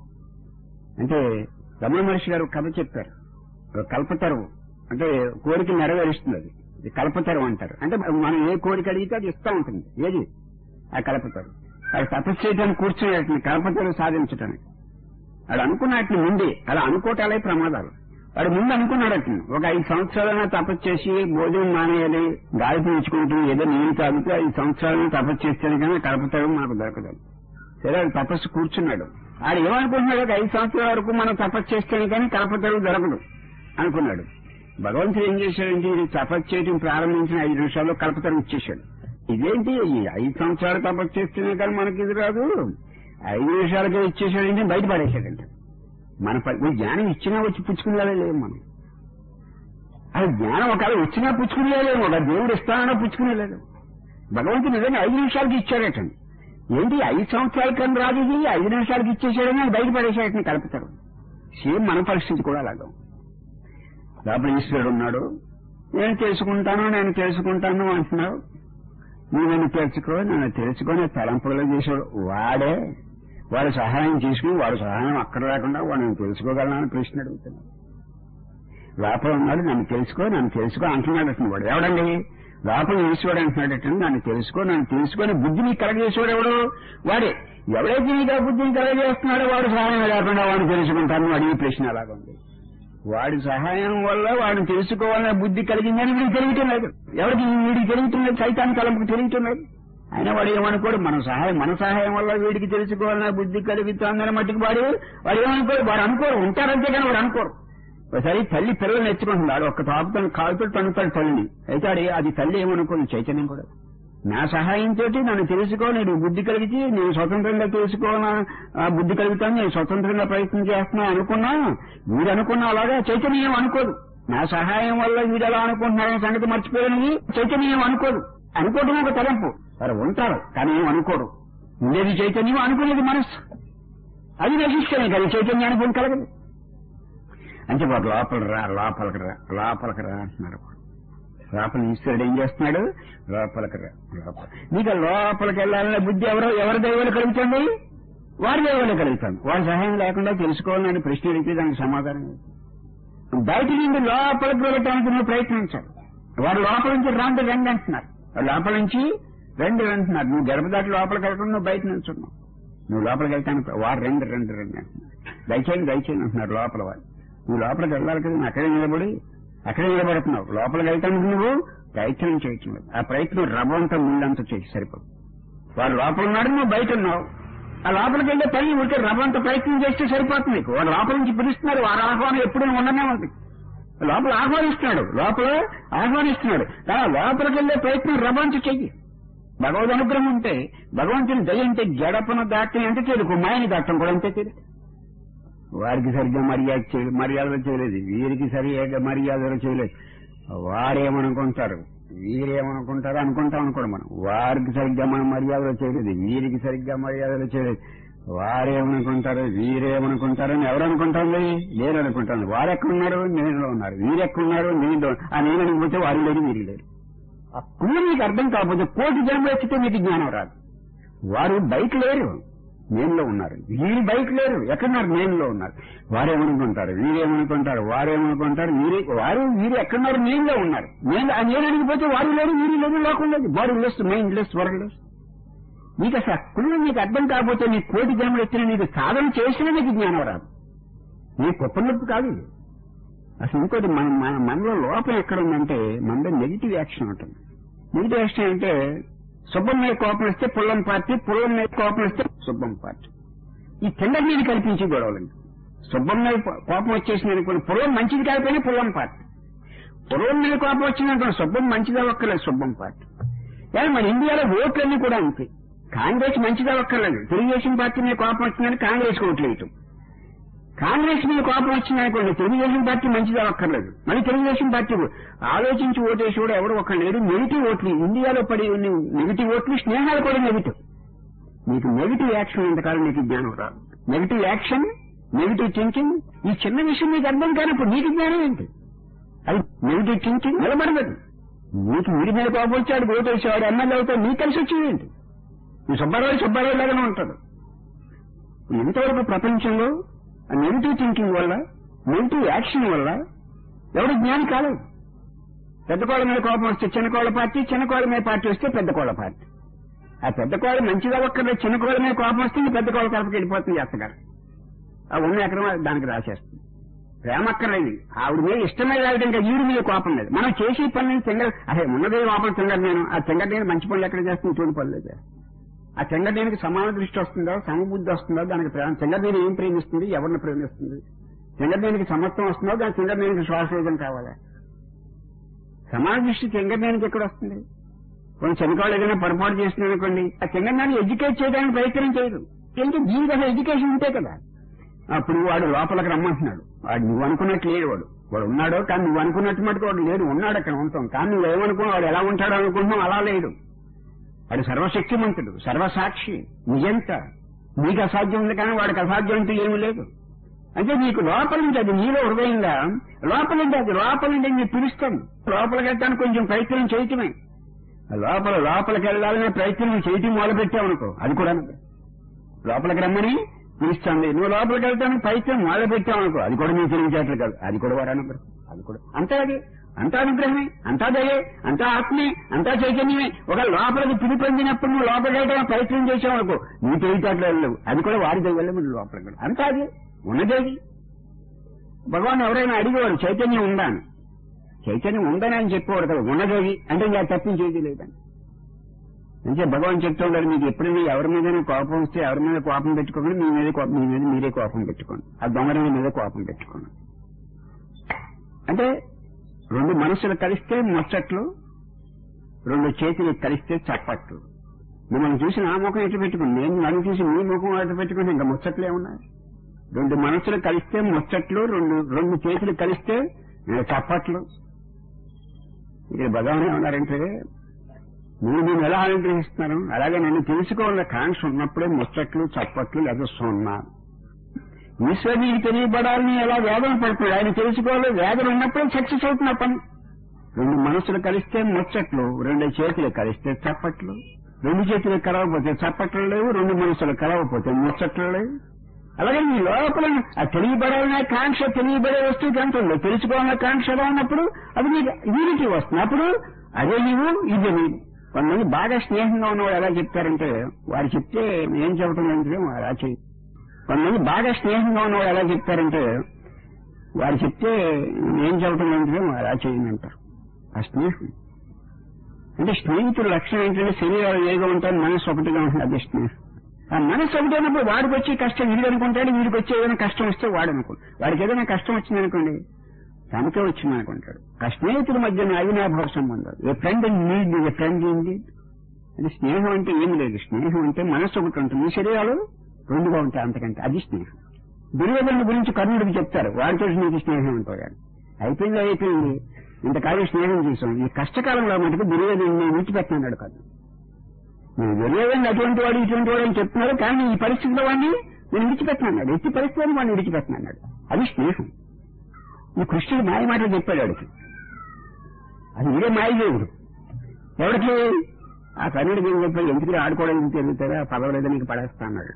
అంటే రమణ మహర్షి గారు ఒక కథ చెప్పారు ఒక కల్పతరువు అంటే కోరిక నెరవేరుస్తుంది అది ఇది కల్పతరువు అంటారు అంటే మనం ఏ కోరిక అడిగితే అది ఇస్తా ఉంటుంది ఏది ఆ కల్పతరు అది తపస్సు చేయడానికి కూర్చునేటిని కల్పతరువు సాధించడానికి వాడు అనుకున్నట్లు ముందే అలా అనుకోవటాలే ప్రమాదాలు వాడు ముందు అనుకున్నాడట ఒక ఐదు సంవత్సరాలైనా తపస్సు చేసి భోజనం మానేయాలి గాలి పీల్చుకుంటూ ఏదో నీళ్ళు తాగుతూ ఐదు సంవత్సరాలైనా తపస్సు చేస్తేనే కానీ కల్పతరువు మనకు దొరకదు సరే వాడు తపస్సు కూర్చున్నాడు ఆడు ఏమనుకుంటున్నాడు ఒక ఐదు సంవత్సరాల వరకు మనం తపస్సు చేస్తేనే కానీ కల్పతరువు దొరకదు అనుకున్నాడు భగవంతుడు ఏం చేశాడంటే ఇది తపస్సు చేయడం ప్రారంభించిన ఐదు నిమిషాల్లో కల్పతరువు ఇచ్చేశాడు ఇదేంటి ఈ ఐదు సంవత్సరాలు తపస్సు చేస్తేనే కానీ మనకి ఇది రాదు ఐదు నిమిషాలకే ఇచ్చేసాడంటే బయట పడేశాడంట మన ప- ఈ జ్ఞానం ఇచ్చినా వచ్చి పుచ్చుకునేలా లేము మనం అది జ్ఞానం ఒకవేళ వచ్చినా పుచ్చుకునేలేము ఒక దేవుడు ఇస్తానో పుచ్చుకునేలేదు భగవంతుడు నిజంగా ఐదు నిమిషాలకి ఇచ్చాడటండి ఏంటి ఐదు సంవత్సరాల క్రితం రాదు ఇది ఐదు నిమిషాలకి ఇచ్చేసాడని అది బయట పడేసాడని కలుపుతారు సేమ్ మన పరిస్థితి కూడా అలాగా లోపల ఈశ్వరుడు ఉన్నాడు నేను తెలుసుకుంటాను నేను తెలుసుకుంటాను అంటున్నావు నువ్వు నన్ను తెలుసుకో నన్ను తెలుసుకొని తలంపులలో చేసాడు వాడే వాడు సహాయం చేసుకుని వాడు సహాయం అక్కడ లేకుండా వాడు నేను తెలుసుకోగలనా అని ప్రశ్న అడుగుతున్నాడు లోపల ఉన్నాడు నన్ను తెలుసుకో నన్ను తెలుసుకో అంటున్నాడు అతను వాడు ఎవడండి లోపల ఈశ్వరుడు అంటున్నాడట నన్ను తెలుసుకో నన్ను తెలుసుకొని బుద్ధిని కలగజేసేవాడు ఎవడు వాడే ఎవడైతే నీకు ఆ బుద్ధిని కలగజేస్తున్నాడో వాడు సహాయం లేకుండా వాడిని తెలుసుకుంటాను వాడి ఈ ప్రశ్న అలాగా ఉంది వాడి సహాయం వల్ల వాడిని తెలుసుకోవాలనే బుద్ధి కలిగిందని వీడికి తెలియటం లేదు ఎవరికి వీడికి తెలియటం సైతాన్ని తలంపుకి తెలియటం లేదు అయినా వాడు ఏమనుకోడు మన సహాయం మన సహాయం వల్ల వీడికి తెలుసుకోవాలనే బుద్ధి కలుగుతుందని మట్టికి వాడు వాడు ఏమనుకోడు వాడు అనుకోరు ఉంటారంతే కానీ వాడు అనుకోరు ఒకసారి తల్లి పిల్లల్ని ఎత్తుకుంటుంది వాడు ఒక్క తాపుతాను కాలుతో తనుతాడు తల్లిని అయితే ఆడి అది తల్లి ఏమనుకోదు చైతన్యం కూడా నా సహాయంతో నన్ను తెలుసుకో నేను బుద్ధి కలిగితే నేను స్వతంత్రంగా తెలుసుకోవాలని ఆ బుద్ధి కలుగుతాను నేను స్వతంత్రంగా ప్రయత్నం చేస్తున్నా అనుకున్నా వీడు అనుకున్నా అలాగా చైతన్యం ఏం అనుకోదు నా సహాయం వల్ల వీడు ఎలా అనుకుంటున్నారనే సంగతి మర్చిపోయాను చైతన్యం అనుకోదు అనుకోవడం ఒక తలంపు వారు ఉంటారు కానీ ఏం అనుకోరు ఉండేది చైతన్యం అనుకునేది మనస్సు అది నశిస్తేనే కానీ చైతన్య అనుభవం కలగదు అంటే వాడు లోపల రా లోపలికి రా లోపలికి రా అంటున్నారు లోపల ఈశ్వరుడు ఏం చేస్తున్నాడు లోపలికి రా లోపల నీకు ఆ లోపలికి వెళ్ళాలనే బుద్ధి ఎవరో ఎవరి దైవాలు కలుగుతుంది వారి దైవాలు కలుగుతుంది వారి సహాయం లేకుండా తెలుసుకోవాలని ప్రశ్న అడిగితే దానికి సమాధానం లేదు. బయట నుండి లోపలికి వెళ్ళటానికి నువ్వు ప్రయత్నించాలి వారు లోపల నుంచి రండి రండి అంటున్నారు వారు లోపల నుంచి రండి అంటున్నారు నువ్వు గర్భదాటి లోపలికి వెళ్ళకుండా నువ్వు బయట నుంచున్నావు నువ్వు లోపలికి వెళ్తాను వారు రండి రండి రండి అంటున్నారు దయచేయండి దయచేయండి అంటున్నారు లోపల వారు నువ్వు లోపలికి వెళ్ళాలి కదా నువ్వు అక్కడే నిలబడి అక్కడే నిలబడుతున్నావు లోపలికి వెళ్తానికి నువ్వు ప్రయత్నం చేయొచ్చు ఆ ప్రయత్నం రవ్వంత ముళ్ళంత చేసి సరిపోదు వాడు లోపల ఉన్నాడు నువ్వు బయట ఉన్నావు ఆ లోపలికి వెళ్ళే పని ఉంటే రవ్వంత ప్రయత్నం చేస్తే సరిపోతుంది నీకు వాడు లోపల నుంచి పిలుస్తున్నారు వారి ఆహ్వానం ఎప్పుడు ఉండనే ఉంది లోపల ఆహ్వానిస్తున్నాడు లోపల ఆహ్వానిస్తున్నాడు ఆ లోపలికి వెళ్ళే ప్రయత్నం రవ్వంత చెయ్యి భగవద్ అనుగ్రహం ఉంటే భగవంతుని దయ అంటే జడపను దాటి అంటే తెలుగు మాయని దాటం కూడా అంతే తెలుగు వారికి సరిగ్గా మర్యాద చేయలేదు మర్యాదలు చేయలేదు వీరికి సరిగ్గా మర్యాదలు చేయలేదు వారేమనుకుంటారు వీరేమనుకుంటారు అనుకుంటాం అనుకోండి మనం వారికి సరిగ్గా మనం మర్యాదలు చేయలేదు వీరికి సరిగ్గా మర్యాదలు చేయలేదు వారేమనుకుంటారు వీరేమనుకుంటారు అని ఎవరు అనుకుంటుంది నేను అనుకుంటాను వారెక్కడున్నారు నేను ఉన్నారు వీరెక్కడున్నారు నేను ఆ నేను అనిపోతే వారు లేరు వీరు లేరు అప్పుడు మీకు అర్థం కాకపోతే కోటి జన్మ ఎక్కితే మీకు జ్ఞానం రాదు వారు బయట లేరు నేనులో ఉన్నారు వీరు బయట లేరు ఎక్కడున్నారు నేనులో ఉన్నారు వారేమనుకుంటారు వీరేమనుకుంటారు వారేమనుకుంటారు వీరే వారు వీరు ఎక్కడున్నారు నేనులో ఉన్నారు నేను ఆ నేను అడిగిపోతే వారు లేరు వీరు లేదు లోకం లేదు body less mind less world less నీకు అసలు అప్పుడు నీకు అర్థం కాకపోతే నీ కోటి జన్మలు ఎత్తిన నీకు సాధన చేసినా నీకు జ్ఞానం రాదు నీ గొప్ప నొప్పి కాదు ఇది అసలు ఇంకోటి మన మన మనలో లోపం ఎక్కడ ఉందంటే మనలో నెగిటివ్ యాక్షన్ ఉంటుంది నెగిటివ్ యాక్షన్ అంటే సుబ్బం మీద కోపం వస్తే పుల్లం పార్టీ పుల్లం మీద కోపం వస్తే సుబ్బం పార్టీ ఈ కింద మీద కల్పించి గొడవలండి సుబ్బం మీద కోపం వచ్చేసింది అనుకోండి పుల్లం మంచిది కాకపోయినా పుల్లం పార్టీ పుల్లం మీద కోపం వచ్చింది అనుకోండి సుబ్బం మంచిది అవ్వక్కర్లేదు సుబ్బం పార్టీ కానీ మన ఇండియాలో ఓట్లన్నీ కూడా అంతే కాంగ్రెస్ మంచిది అవ్వక్కర్లేదు తెలుగుదేశం పార్టీ మీద కోపం వచ్చిందని కాంగ్రెస్ ఓట్లు వేయటం కాంగ్రెస్ మీద కోపం వచ్చిందనుకోండి తెలుగుదేశం పార్టీ మంచిది అవ్వక్కర్లేదు మళ్ళీ తెలుగుదేశం పార్టీ ఆలోచించి ఓటేసి కూడా ఎవరు ఒక లేడు నెగిటివ్ ఓట్లు ఇండియాలో పడి ఉన్న నెగిటివ్ ఓట్లు స్నేహాలు కూడా నెగిటివ్ నీకు నెగిటివ్ యాక్షన్ ఎంతకాలం నీకు జ్ఞానం రాదు నెగిటివ్ యాక్షన్ నెగిటివ్ థింకింగ్ ఈ చిన్న విషయం నీకు అర్థం కానప్పుడు నీకు జ్ఞానం ఏంటి అది నెగిటివ్ థింకింగ్ నిలబడదు నీకు వీడి మీద కోపం వచ్చాడు ఓటేసేవాడు ఎమ్మెల్యే అవుతాడు నీకు కలిసి వచ్చేది ఏంటి ఈ సుబ్బారావు సుబ్బారావు లాగానే ఉంటాడు ఇంతవరకు ప్రపంచంలో నెగిటివ్ థింకింగ్ వల్ల నెగిటివ్ యాక్షన్ వల్ల ఎవడు జ్ఞాని కాలేదు పెద్ద కోళ్ళ మీద కోపం వస్తే చిన్న కోళ్ళ పార్టీ చిన్న కోళ్ళ మీద పార్టీ వస్తే పెద్ద కోళ్ళ పార్టీ ఆ పెద్ద కోళ్ళ మంచిగా ఒక్కర్లేదు చిన్న కోళ్ళ మీద కోపం వస్తే ఇంక పెద్ద కోళ్ళ కలపకి వెళ్ళిపోతుంది చేస్తగారు ఆ ఉన్న ఎకరం దానికి రాసేస్తుంది ప్రేమ అక్కర్లేదు ఆవిడ మీద ఇష్టమే రాయడం ఇంకా ఈవిడ మీద కోపం లేదు మనం చేసే పని తింగ అదే ఉన్నదే కోపం తింగర్ నేను ఆ తింగర్ నేను మంచి పనులు ఎక్కడ చేస్తుంది ఇటువంటి పనులు చేస్తాను ఆ చెంగదేనికి సమాన దృష్టి వస్తుందో సమబుద్ధి వస్తుందో దానికి ప్రేమ చెంగదేని ఏం ప్రేమిస్తుంది ఎవరిని ప్రేమిస్తుంది చెంగదేనికి సమత్వం వస్తుందో దాని చెంగదేనికి శ్వాసవేదం కావాలా సమాన దృష్టి చెంగదేనికి ఎక్కడ వస్తుంది కొన్ని చెనకాళ్ళు ఏదైనా పొరపాటు చేస్తున్నాడు అనుకోండి ఆ చెంగదాన్ని ఎడ్యుకేట్ చేయడానికి ప్రయత్నం చేయదు ఎందుకంటే జీవిత ఎడ్యుకేషన్ ఉంటే కదా అప్పుడు వాడు లోపలికి రమ్మంటున్నాడు వాడు నువ్వు అనుకున్నట్టు లేడు వాడు వాడు ఉన్నాడో కానీ నువ్వు అనుకున్నట్టు మటుకు వాడు లేడు ఉన్నాడు అక్కడ ఉంటాం కానీ నువ్వు ఏమనుకున్నావు వాడు ఎలా ఉంటాడో అనుకుంటున్నావు అలా లేడు వాడు సర్వశక్తిమంతుడు సర్వసాక్షి నిజంత నీకు అసాధ్యం ఉంది కానీ వాడికి అసాధ్యం అంటూ ఏమీ లేదు అంటే నీకు లోపల నుంచి అది నీలో హృదయంగా లోపల నుంచి అది లోపల నుంచి నేను పిలుస్తాను లోపలికి వెళ్ళడానికి కొంచెం ప్రయత్నం చేయటమే లోపల లోపలికి వెళ్ళాలనే ప్రయత్నం చేయటం మొదలుపెట్టావు అది కూడా లోపలికి రమ్మని పిలుస్తుంది నువ్వు లోపలికి వెళ్తానికి ప్రయత్నం మొదలు పెట్టావు అనుకో అది కూడా నీకు తెలియచేట్లు కాదు అది కూడా వాడు అనుగ్రహం అది కూడా అంతే అది అంతా అనుగ్రహమే అంతా దయే అంతా ఆత్మే అంతా చైతన్యమే ఒక లోపలికి పిలిపొందినప్పుడు నువ్వు లోపలికి వెళ్ళడం ప్రయత్నం చేసావు అనుకో నీ తెలియచేట్లు వెళ్ళవు అది కూడా వారి దగ్గర నువ్వు లోపలికి వెళ్ళవు అంతా అది ఉన్నదేది భగవాన్ ఎవరైనా అడిగేవారు చైతన్యం ఉందా అని చైతన్యం ఉందని అని చెప్పేవాడు కదా ఉన్నదేది అంటే ఇంకా తప్పించేది లేదని అంటే భగవాన్ చెప్తుంటారు మీకు ఎప్పుడైనా ఎవరి మీద కోపం వస్తే ఎవరి మీద కోపం పెట్టుకోండి మీ మీద కోపం మీ మీద మీరే కోపం పెట్టుకోండి ఆ దొంగల మీద కోపం పెట్టుకోండి అంటే రెండు మనసులు కలిస్తే ముచ్చట్లు రెండు చేతులు కలిస్తే చప్పట్లు మిమ్మల్ని చూసి నా ముఖం ఎటు పెట్టుకుని నేను నన్ను చూసి మీ ముఖం ఎటు పెట్టుకుని ఇంకా ముచ్చట్లే ఉన్నాయి రెండు మనసులు కలిస్తే ముచ్చట్లు రెండు రెండు చేతులు కలిస్తే నేను చప్పట్లు ఇక్కడ భగవాన్ ఏమన్నారంటే మీరు నేను ఎలా అనుగ్రహిస్తున్నాను అలాగే నన్ను తెలుసుకోవాలన్న కాంక్ష ఉన్నప్పుడే ముచ్చట్లు చప్పట్లు లేదా సున్నా ఈశ్వరునికి తెలియబడాలని ఎలా వేదన పడుతుంది ఆయన తెలుసుకోవాలి వేదన ఉన్నప్పుడే సక్సెస్ అవుతున్న పని రెండు మనసులు కలిస్తే ముచ్చట్లు రెండు చేతులు కలిస్తే చప్పట్లు రెండు చేతులు కలవకపోతే చప్పట్లు లేవు రెండు మనసులు కలవకపోతే ముచ్చట్లు లేవు అలాగే మీ లోపల ఆ తెలియబడాలనే కాంక్ష తెలియబడే వస్తువు ఎంత ఉందో తెలుసుకోవాలన్న కాంక్ష ఎలా ఉన్నప్పుడు అది నీకు యూనిటీ వస్తుంది అప్పుడు అదే నీవు ఇది నీవు కొంతమంది బాగా స్నేహంగా ఉన్నవాడు ఎలా చెప్తారంటే వారు చెప్తే ఏం చెప్పడం ఏంటంటే వారు అలా చేయి కొంతమంది బాగా స్నేహంగా ఉన్నవాడు ఎలా చెప్తారంటే వారు చెప్తే ఏం చెప్పడం ఏంటంటే వారు అలా చేయని అంటారు ఆ స్నేహం అంటే స్నేహితుల లక్షణం ఏంటంటే శరీరాలు ఏగా ఉంటారు మనసు ఒకటిగా ఉంటుంది అదే స్నేహం ఆ మనసు ఒకటైనప్పుడు వాడికి వచ్చే కష్టం వీడు అనుకుంటాడు వీడికి వచ్చే ఏదైనా కష్టం వస్తే వాడు అనుకోడు వాడికి ఏదైనా కష్టం వచ్చింది అనుకోండి తనకే వచ్చింది అనుకుంటాడు ఆ స్నేహితుల మధ్య అవినాభావ సంబంధం a friend need a friend ఏంటి అంటే స్నేహం అంటే ఏమి లేదు స్నేహం అంటే మనసు ఒకటి ఉంటుంది ఈ శరీరాలు రెండుగా ఉంటాయి అంతకంటే అది స్నేహం దుర్యోధన గురించి కర్ణుడికి చెప్తారు వాడితో నీకు స్నేహం ఉంటాడు అయిపోయింది అయిపోయింది ఇంతకాలం స్నేహం చేసాం ఈ కష్టకాలంలో మటుకు దుర్యోధను విడిచిపెట్టినాడు కాదు నేను దుర్యోధన అటువంటి వాడు ఇటువంటి వాడు అని చెప్తున్నారు కానీ ఈ పరిస్థితిలో వాడిని నేను విడిచిపెట్టినాడు ఎట్టి పరిస్థితిలో వాడిని విడిచిపెట్టినాడు అది స్నేహం ఈ కృష్ణుడు మాయ మాటలు చెప్పాడు వాడికి అది ఇదే మాయదేవుడు ఎవరికి ఆ కర్ణుడికి ఏం చెప్పాడు ఎందుకు ఆడుకోవడానికి తిరుగుతారా పదవి లేదా నీకు పడేస్తా అన్నాడు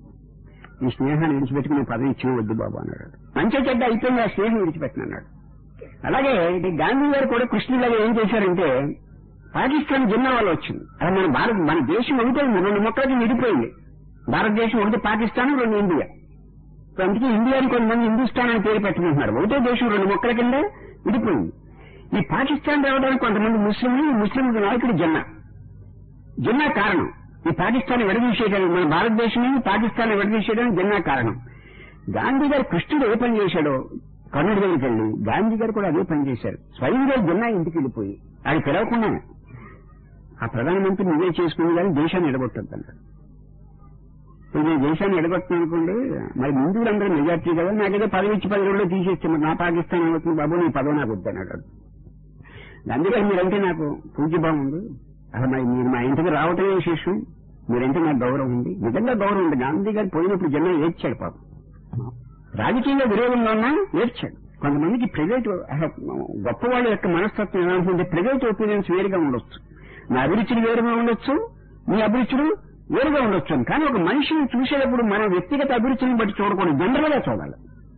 ఈ స్నేహాన్ని విడిచిపెట్టుకుని పదవి ఇచ్చిన వద్దు బాబు అన్నాడు మంచి చెడ్డ అయిపోయింది ఆ స్నేహం విడిచిపెట్టినన్నాడు అలాగే ఇది గాంధీ గారు కూడా కృష్ణుడిలాగా ఏం చేశారంటే పాకిస్తాన్ జిన్నా వల్ల వచ్చింది అలా మన భారత్ మన దేశం ఒకటే రెండు మొక్కలకి విడిపోయింది భారతదేశం ఒకటి పాకిస్తాన్ రెండు ఇండియా ఇప్పుడు అందుకే ఇండియాని కొంతమంది హిందుస్థాన్ అని పేరు పెట్టుకుంటున్నారు ఒకటే దేశం రెండు మొక్కల కింద విడిపోయింది ఈ పాకిస్తాన్ రావడానికి కొంతమంది ముస్లింలు ఈ ముస్లిం నాయకుడు జిన్నా జిన్నా కారణం ఈ పాకిస్తాన్ విడదీసేయడానికి మన భారతదేశం పాకిస్తాన్ విడదీసేయడానికి జిన్నా కారణం గాంధీ గారు కృష్ణుడు ఏ పని చేశాడో కర్ణుడి దగ్గరికి వెళ్ళి గాంధీ గారు కూడా అదే పని చేశారు స్వయంగా జిన్నా ఇంటికి వెళ్ళిపోయి ఆయన పిలవకుండా ఆ ప్రధానమంత్రి నువ్వే చేసుకుని కానీ దేశాన్ని ఎడగొట్టద్దు అన్నాడు ఇప్పుడు నేను దేశాన్ని ఎడగొట్టాను అనుకోండి మరి హిందువులందరూ మెజార్టీ కదా నాకేదో పదవి ఇచ్చి పది రోజుల్లో తీసేస్తే మరి నా పాకిస్తాన్ ఏమవుతుంది బాబు నీ పదవి నాకు వద్దన్నాడు గాంధీ గారు మీరంటే నాకు పూజ్యభావం ఉంది అసలు మరి మీరు మా ఇంటికి రావటమే విశేషం మీరంటే నాకు గౌరవం ఉంది నిజంగా గౌరవం ఉంది గాంధీ గారు పోయినప్పుడు జనం ఏడ్చాడు పాపం రాజకీయంగా విరోధంగా ఉన్నా ఏడ్చాడు కొంతమందికి ప్రైవేట్ గొప్పవాళ్ళ యొక్క మనస్తత్వం ఎలా ఉంటుంది ప్రైవేట్ ఒపీనియన్స్ వేరుగా ఉండొచ్చు నా అభిరుచులు వేరుగా ఉండొచ్చు మీ అభిరుచులు వేరుగా ఉండొచ్చు కానీ ఒక మనిషిని చూసేటప్పుడు మన వ్యక్తిగత అభిరుచిని బట్టి చూడకూడదు జనరల్ గా చూడాలి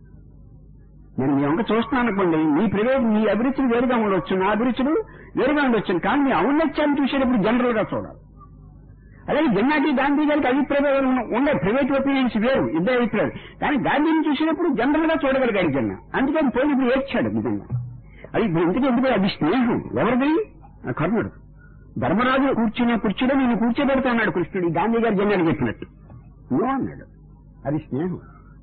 నేను మీ వంక చూస్తున్నాను అనుకోండి మీ ప్రైవేట్ మీ అభిరుచులు వేరుగా ఉండొచ్చు నా అభిరుచులు వేరుగా ఉండొచ్చు కానీ మీ ఔన్నత్యాన్ని చూసేటప్పుడు జనరల్ గా చూడాలి అలాగే జన్నాటి గాంధీ గారికి అభిప్రాయాలు ఉండే ప్రైవేట్ ఒపీనియన్స్ వేరు ఇద్దరు అభిప్రాయాలు కానీ గాంధీని చూసినప్పుడు జనరల్ గా చూడగలిగాడు జన్న అందుకని పోయినప్పుడు ఏడ్చాడు నిజంగా అది ఇప్పుడు ఇంతకీ ఎందుకు అది స్నేహం ఎవరిది ఆ కర్ణుడు ధర్మరాజు కూర్చునే కుర్చీలో నేను కూర్చోబెడతా అన్నాడు కృష్ణుడు ఈ గాంధీ గారు జన్నాడు చెప్పినట్టు నో అన్నాడు అది స్నేహం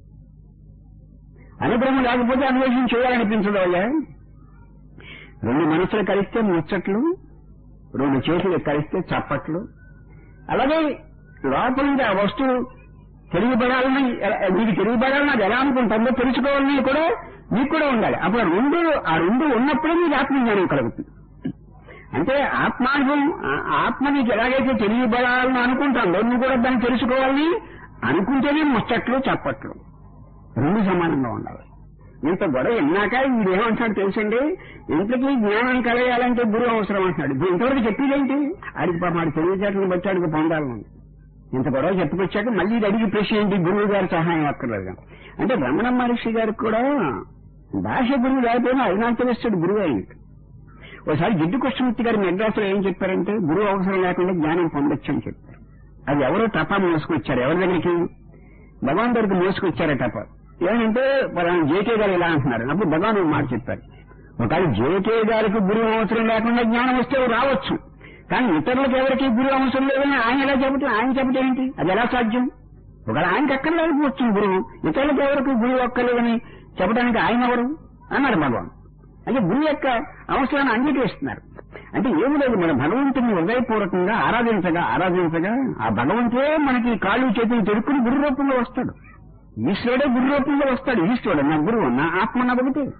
అనుగ్రహం లేకపోతే అన్వేషణ చేయాలనిపించదు అయ్యా రెండు మనసులు కలిస్తే ముచ్చట్లు రెండు చేతులు కలిస్తే చప్పట్లు అలాగే లోపల నుండి ఆ వస్తువు తెలియబడాలని ఎలా- మీకు తెలియబడాలని అది ఎలా అనుకుంటుందో తెలుసుకోవాలని కూడా మీకు కూడా ఉండాలి అప్పుడు ఆ రెండు ఆ రెండు ఉన్నప్పుడే మీకు ఆత్మజ్ఞానం కలుగుతుంది అంటే ఆత్మానుభవం ఆ- ఆత్మ నీకు ఎలాగైతే తెలియబడాలని అనుకుంటుందో నువ్వు కూడా దాన్ని తెలుసుకోవాలని అనుకుంటేనే ముచ్చట్లు చప్పట్లు రెండు సమానంగా ఉండాలి ఇంత గొడవ విన్నాక వీడు ఏమంటాడు తెలుసండి ఇంతకీ జ్ఞానం కలగాలంటే గురువు అవసరం అంటున్నాడు ఇప్పుడు ఇంతవరకు చెప్పేదేంటి ఆడికి పాపం ఆడి తెలివితేటలను బట్టి ఆడికి పొందాలని ఇంత గొడవ చెప్పుకొచ్చాక మళ్ళీ ఇది అడిగి ప్రశ్న ఏంటి గురువు గారి సహాయం అక్కర్లేదు అంటే రమణ మహర్షి గారికి కూడా భాష గురువు లేకపోయినా అరుణాచలేశ్వరుడు గురువు అయింది ఒకసారి జిడ్డు కృష్ణమూర్తి గారు మెడ్రాసులో ఏం చెప్పారంటే గురువు అవసరం లేకుండా జ్ఞానం పొందొచ్చు అని చెప్పారు అది ఎవరో టపా మోసుకొచ్చారు ఎవరి దగ్గరికి భగవాన్ దగ్గరికి మోసుకొచ్చారు టపా ఏమంటే పలానా జేకే గారు ఇలా అంటున్నారు అప్పుడు భగవాన్ ఒక మాట చెప్పారు ఒకవేళ జేకే గారికి గురువు అవసరం లేకుండా జ్ఞానం వస్తే రావచ్చు కానీ ఇతరులకు ఎవరికి గురువు అవసరం లేదని ఆయన ఎలా చెప్పటం ఆయన చెప్పటం ఏంటి అది ఎలా సాధ్యం ఒకవేళ ఆయనకి అక్కర్లేకపోవచ్చు గురువు ఇతరులకు ఎవరికి గురువు అక్కర్లేదని చెప్పడానికి ఆయన ఎవరు అన్నాడు భగవాన్ అంటే గురువు యొక్క అవసరాన్ని అంగీకరిస్తున్నారు అంటే ఏమి లేదు మన భగవంతుని హృదయపూర్వకంగా ఆరాధించగా ఆరాధించగా ఆ భగవంతుడే మనకి కాళ్ళు చేతులు తెరుక్కుని గురు రూపంలో వస్తాడు ఈశ్వరుడే గురు రూపంలో వస్తాడు ఈశ్వరుడు నా గురువు నా ఆత్మ నా ఒకటి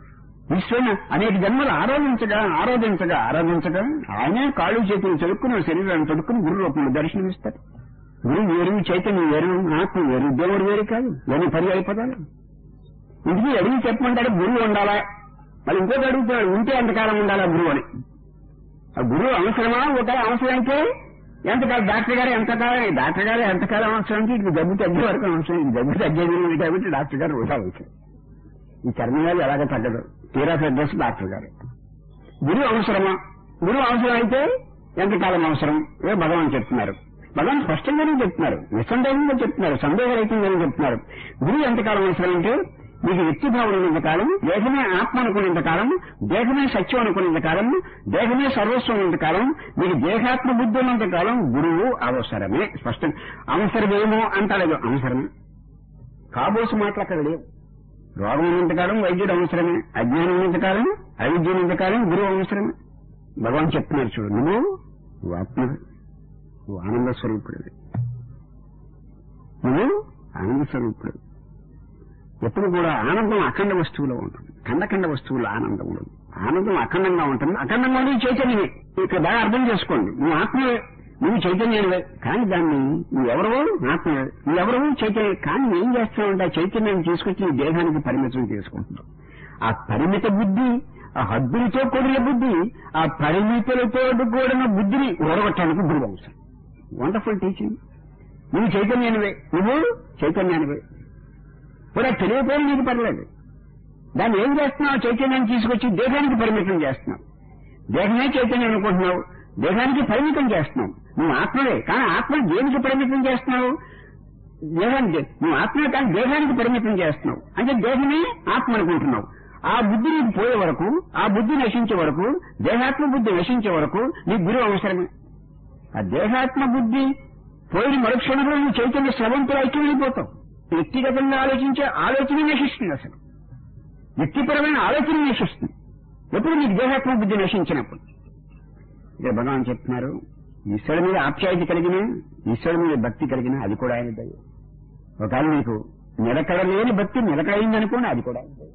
ఈశ్వరుని అనేక జన్మలు ఆరాధించగా ఆరాధించగా ఆరాధించగా ఆయనే కాళ్ళు చేతులు చెరుక్కుని శరీరాన్ని తొడుక్కుని గురు రూపంలో దర్శనమిస్తారు గురువు వేరు చైతన్యం వేరు ఆత్మ వేరు దేవుడు వేరు కాదు ఇవన్నీ పరి అయిపోతారు ఇంటికి అడిగి చెప్పమంటాడు గురువు ఉండాలా మళ్ళీ ఇంకోటి అడుగుతున్నాడు ఉంటే ఎంతకాలం ఉండాలా గురువు అని ఆ గురువు అవసరమా ఒక అవసరం అయితే ఎంతకాలం డాక్టర్ గారు ఎంతకాలం డాక్టర్ గారు ఎంతకాలం అవసరం అంటే ఇది జబ్బు తగ్గే వరకు అవసరం ఇది జబ్బు తగ్గేది లేదు కాబట్టి డాక్టర్ గారు రోజు అవసరం ఈ చర్మవ్యాధి ఎలాగ తగ్గదు తీరా పెద్దస్ డాక్టర్ గారు గురువు అవసరమా గురువు అవసరం అయితే ఎంతకాలం అవసరం ఏ భగవాన్ చెప్తున్నారు భగవాన్ స్పష్టంగానే చెప్తున్నారు నిస్సందేహంగా చెప్తున్నారు సందేహరహితంగానే చెప్తున్నారు గురువు ఎంతకాలం అవసరం అంటే మీకు వ్యక్తిభావం ఉన్నంత కాలం దేహమే ఆత్మ అనుకునేంత కాలం దేహమే సత్యం అనుకునేంత కాలం దేహమే సర్వస్వం ఉన్నంత కాలం మీకు దేహాత్మ బుద్ధి ఉన్నంత కాలం గురువు అవసరమే స్పష్టం అవసరమేమో అంటాడు అవసరమే కాబోసు మాటలు అక్కడ లేవు రోగం ఉన్నంతకాలం వైద్యుడు అవసరమే అజ్ఞానం ఉన్నంతకాలం అవిద్య ఉన్నంతకాలం గురువు అవసరమే భగవాన్ చెప్తున్నారు చూడు నువ్వు నువ్వు ఆత్మవి నువ్వు ఆనంద స్వరూపుడివి నువ్వు ఆనంద స్వరూపుడు ఎప్పుడు కూడా ఆనందం అఖండ వస్తువులో ఉంటుంది ఖండఖండ వస్తువులో ఆనందం ఉండదు ఆనందం అఖండంగా ఉంటుంది అఖండంగా ఉండేది చైతన్యమే ఇక్కడ బాగా అర్థం చేసుకోండి నువ్వు ఆత్మవే నువ్వు చైతన్యమే కానీ దాన్ని నువ్వెవరవో ఆత్మవే నువ్వెవరవో చైతన్యం కానీ ఏం చేస్తున్నావు అంటే ఆ చైతన్యాన్ని తీసుకొచ్చి నీ దేహానికి పరిమితం చేసుకుంటున్నావు ఆ పరిమిత బుద్ధి ఆ హద్దులతో కూడిన బుద్ధి ఆ పరిమితులతో కూడిన బుద్ధిని ఓడగొట్టడానికి గురువు అవసరం వండర్ఫుల్ టీచింగ్ నువ్వు చైతన్యానివే నువ్వు చైతన్యానివే కూడా తెలియపోయి నీకు పర్లేదు దాన్ని ఏం చేస్తున్నావు చైతన్యాన్ని తీసుకొచ్చి దేహానికి పరిమితం చేస్తున్నావు దేహమే చైతన్యం అనుకుంటున్నావు దేహానికి పరిమితం చేస్తున్నావు నువ్వు ఆత్మవే కానీ ఆత్మ దేనికి పరిమితం చేస్తున్నావు దేహానికి నువ్వు ఆత్మ కానీ దేహానికి పరిమితం చేస్తున్నావు అంటే దేహమే ఆత్మ అనుకుంటున్నావు ఆ బుద్ధి నీకు పోయే వరకు ఆ బుద్ధి నశించే వరకు దేహాత్మ బుద్ధి నశించే వరకు నీకు గురువు అవసరమే ఆ దేహాత్మ బుద్ధి పోయిన మరుక్షణంలో నువ్వు చైతన్య స్రవంతో ఐక్యమైపోతావు వ్యక్తిగతంగా ఆలోచించే ఆలోచన నశిస్తుంది అసలు వ్యక్తిపరమైన ఆలోచన నశిస్తుంది ఎప్పుడు నీకు దేహాత్మ బుద్ధి నశించినప్పుడు ఇక్కడ భగవాన్ చెప్తున్నారు ఈశ్వరుడి మీద ఆప్యాయత కలిగిన ఈశ్వరుడి మీద భక్తి కలిగిన అది కూడా ఆయన దయ ఒకవేళ నీకు నిలకడలేని భక్తి నిలకడైందనుకోండి అది కూడా ఆయన దయ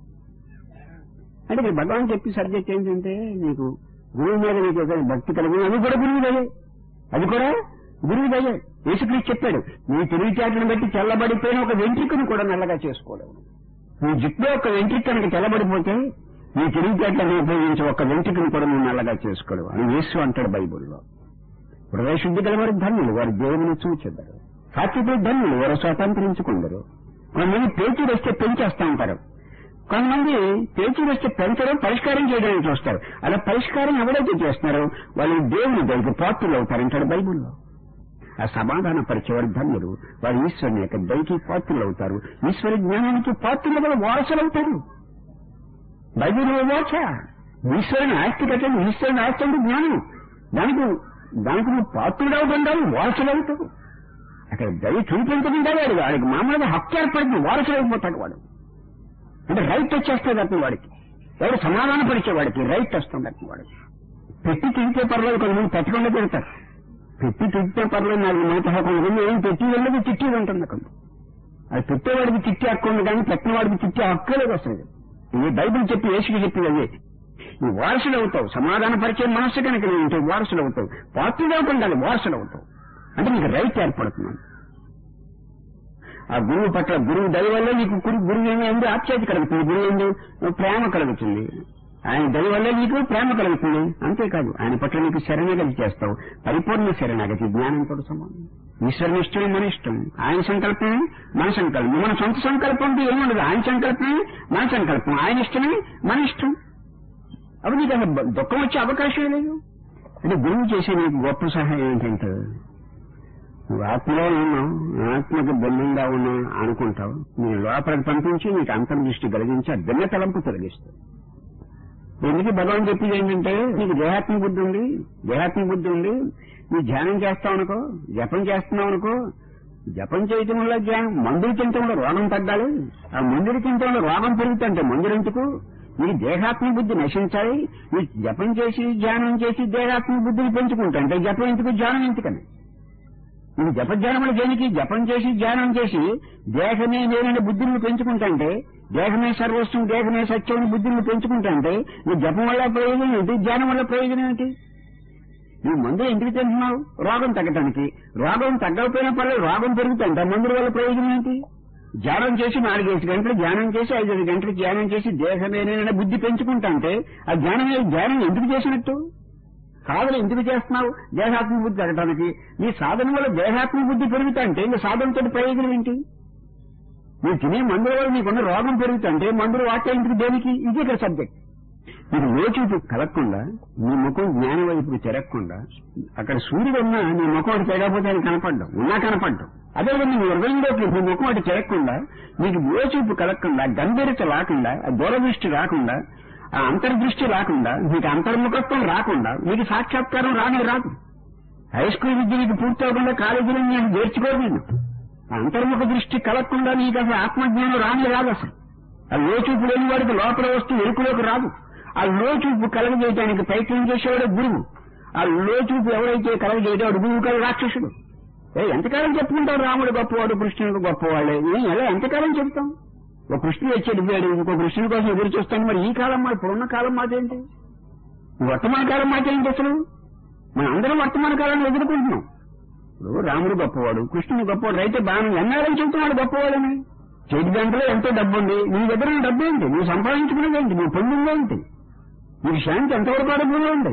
అంటే ఇక్కడ భగవాన్ చెప్పి సబ్జెక్ట్ ఏంటంటే నీకు గురువు మీద నీకు ఒక భక్తి కలిగిన అది కూడా గురువు దయే అది కూడా గురువు దయే యేసుక్రీస్తు చెప్పాడు నీ తెలివితేటను బట్టి చల్లబడిపోయిన ఒక వెంట్రికను కూడా నల్లగా చేసుకోలేవు నీ జుట్టులో ఒక వెంట్రిక కనుక తెల్లబడిపోతే నీ తెలివితేటలను ఉపయోగించి ఒక వెంట్రికను కూడా నువ్వు నల్లగా చేసుకోలేవు అని యేసు అంటాడు బైబుల్లో హృదయ శుద్ధి గల వారు ధన్యులు వారు దేవుని చూచెదరు సాత్వికులు ధన్యులు వారు స్వాతంత్రించుకుందరు కొంతమంది పేచీలు వస్తే పెంచేస్తా ఉంటారు కొంతమంది పేచీలు వస్తే పెంచరు పరిష్కారం చేయడానికి చూస్తారు అలా పరిష్కారం ఎవరైతే చేస్తున్నారో వాళ్ళు దేవుని దగ్గర పాత్రలు అవుతారంటాడు బైబుల్లో ఆ సమాధాన పరిచేవారు ధన్యులు వారు ఈశ్వరుని యొక్క దయకి పాత్రలు అవుతారు ఈశ్వరి జ్ఞానానికి పాత్రలు కూడా వారసులు అవుతారు బైబిల్ వాచ ఈశ్వరుని ఆస్తి కట్టండి ఈశ్వరుని ఆస్తి అంటే జ్ఞానం దానికి దానికి నువ్వు పాత్రుడు అవుతుండాలి వారసులు అవుతావు అక్కడ దయ చూపించకుండా వాడు వాడికి మామూలుగా హక్కు ఏర్పడుతుంది వారసులు అయిపోతాడు వాడు అంటే రైట్ వచ్చేస్తుంది అతను వాడికి ఎవరు సమాధాన పరిచేవాడికి రైట్ వస్తుంది అతను వాడికి పెట్టి తింటే పర్లేదు కొంతమంది పెట్టకుండా పెడతారు పెట్టి తిట్టే పర్లేదు నాలుగు నూట కొంతమంది ఏం పెట్టి వెళ్ళదు తిట్టి ఉంటుంది కొంత అది పెట్టేవాడికి తిట్టి హక్కు ఉంది కానీ పెట్టిన వాడికి తిట్టే హక్కు లేదు అసలు ఇది బైబిల్ చెప్పి యేసుకి చెప్పి అదే నువ్వు వారసులు అవుతావు సమాధాన పరిచయం మనస్సు కనుక నువ్వు ఉంటే వారసులు అవుతావు పాత్రుడు ఉండాలి వారసులు అవుతావు అంటే నీకు రైట్ ఏర్పడుతున్నాను ఆ గురువు పట్ల గురువు దయ వల్ల నీకు గురు గురువు ఏమైంది ఆప్యాయత కలుగుతుంది గురువు ఏంది ప్రేమ కలుగుతుంది ఆయన దయ వల్ల నీకు ప్రేమ కలుగుతుంది అంతేకాదు ఆయన పట్ల నీకు శరణాగతి చేస్తావు పరిపూర్ణ శరణాగతి జ్ఞానంతో సమానం ఈశ్వరుని ఇష్టం మన ఇష్టం ఆయన సంకల్పమే మన సంకల్పం మన సొంత సంకల్పం అంటే ఏముండదు ఆయన సంకల్పమే మన సంకల్పం ఆయన ఇష్టమే మన ఇష్టం అప్పుడు నీకు అసలు దుఃఖం వచ్చే అవకాశం లేదు అంటే గురువు చేసే నీకు గొప్ప సహాయం ఏంటంటే నువ్వు ఆత్మలో ఉన్నావు ఆత్మకు భిన్నంగా ఉన్నా అనుకుంటావు నీ లోపలికి పంపించి నీకు అంతర్దృష్టి కలిగించి ఆ భిన్న తలంపు తొలగిస్తావు ఎందుకు భగవాన్ చెప్పింది ఏంటంటే నీకు దేహాత్మ బుద్ధి ఉంది దేహాత్మ బుద్ధి ఉంది నువ్వు ధ్యానం చేస్తావు అనుకో జపం చేస్తున్నావు అనుకో జపం చేయటం వల్ల జ్ఞానం మందులు తింటం వల్ల రోగం తగ్గాలి ఆ మందులు తింటం వల్ల రోగం పెరుగుతుంటే మందులు ఎందుకు నీ దేహాత్మ బుద్ధి నశించాలి నువ్వు జపం చేసి ధ్యానం చేసి దేహాత్మ బుద్ధిని పెంచుకుంటా అంటే జపం ఎందుకు ధ్యానం ఎందుకని ఇది జపధ్యానములు దేనికి జపం చేసి ధ్యానం చేసి దేహమే నేనని బుద్ధిని పెంచుకుంటాంటే దేహమే సర్వస్వం దేహమే సత్యం అని బుద్ధిని పెంచుకుంటాంటే నువ్వు జపం వల్ల ప్రయోజనం ఏంటి ధ్యానం వల్ల ప్రయోజనం ఏంటి నువ్వు మందులు ఎందుకు తింటున్నావు రోగం తగ్గటానికి రోగం తగ్గకపోయినా పర్లేదు రోగం పెరుగుతుంట మందుల వల్ల ప్రయోజనం ఏంటి ధ్యానం చేసి నాలుగైదు గంటలు ధ్యానం చేసి ఐదు గంటలు ధ్యానం చేసి దేహమేనైనా బుద్ధి పెంచుకుంటాంటే ఆ ధ్యానమే ధ్యానం ఎందుకు చేసినట్టు సాధన ఎందుకు చేస్తున్నావు దేహాత్మ బుద్ధి తగ్గడానికి నీ సాధన వల్ల దేహాత్మ బుద్ధి పెరుగుతుంటే నీ సాధనతో ప్రయోజనం ఏంటి నువ్వు తినే మందుల వల్ల నీకున్న రోగం పెరుగుతుంటే మందులు వాటే ఎందుకు దేనికి ఇది ఇక్కడ సబ్జెక్ట్ మీరు లోచూపు కలగకుండా నీ ముఖం జ్ఞానం వైపు తిరగకుండా అక్కడ సూర్యుడు ఉన్నా నీ ముఖం అటు తిరగకపోతే ఆయన కనపడ్డం ఉన్నా కనపడ్డం అదేవిధంగా నీ హృదయంలోకి నీ ముఖం అటు తిరగకుండా నీకు లోచూపు కలగకుండా గంభీరత రాకుండా ఆ దూరదృష్టి రాకుండా ఆ అంతర్దృష్టి రాకుండా నీకు అంతర్ముఖత్వం రాకుండా నీకు సాక్షాత్కారం రానే రాదు హై స్కూల్ విద్య నీకు పూర్తి అవ్వకుండా కాలేజీలో నేను నేర్చుకోరు నేను ఆ అంతర్ముఖ దృష్టి కలగకుండా నీకు అసలు ఆత్మజ్ఞానం రానే రాదు అసలు ఆ లోచూపు లేని వాడికి లోపల వస్తూ ఎరుకులోకి రాదు ఆ లోచూపు కలగజేయడానికి ప్రయత్నం చేసేవాడు గురువు ఆ లోచూపు ఎవరైతే కలగజేయటాడు గురువు కాదు రాక్షసుడు ఏ ఎంతకాలం చెప్పుకుంటారు రాముడు గొప్పవాడు కృష్ణుడు గొప్పవాళ్ళే ఏం ఎలా ఎంతకాలం చెప్తాం ఒక కృష్ణుడు వచ్చి వెళ్ళిపోయాడు ఇంకో కృష్ణుడి కోసం ఎదురు చూస్తాను మరి ఈ కాలం మాట ఇప్పుడున్న కాలం మాట ఏంటి ఈ వర్తమాన కాలం మాట ఏంటి అసలు మన అందరం వర్తమాన కాలాన్ని ఎదుర్కొంటున్నాం ఇప్పుడు రాముడు గొప్పవాడు కృష్ణుడు గొప్పవాడు అయితే బాగా ఎన్నాళ్ళని చెబుతున్నాడు గొప్పవాడని చేతి గంటలో ఎంతో డబ్బు ఉంది నీ దగ్గర ఉన్న డబ్బు ఏంటి నువ్వు సంపాదించుకునేది ఏంటి నువ్వు పొందింది ఏంటి నీకు శాంతి ఎంతవరకు అనుభవం ఉంది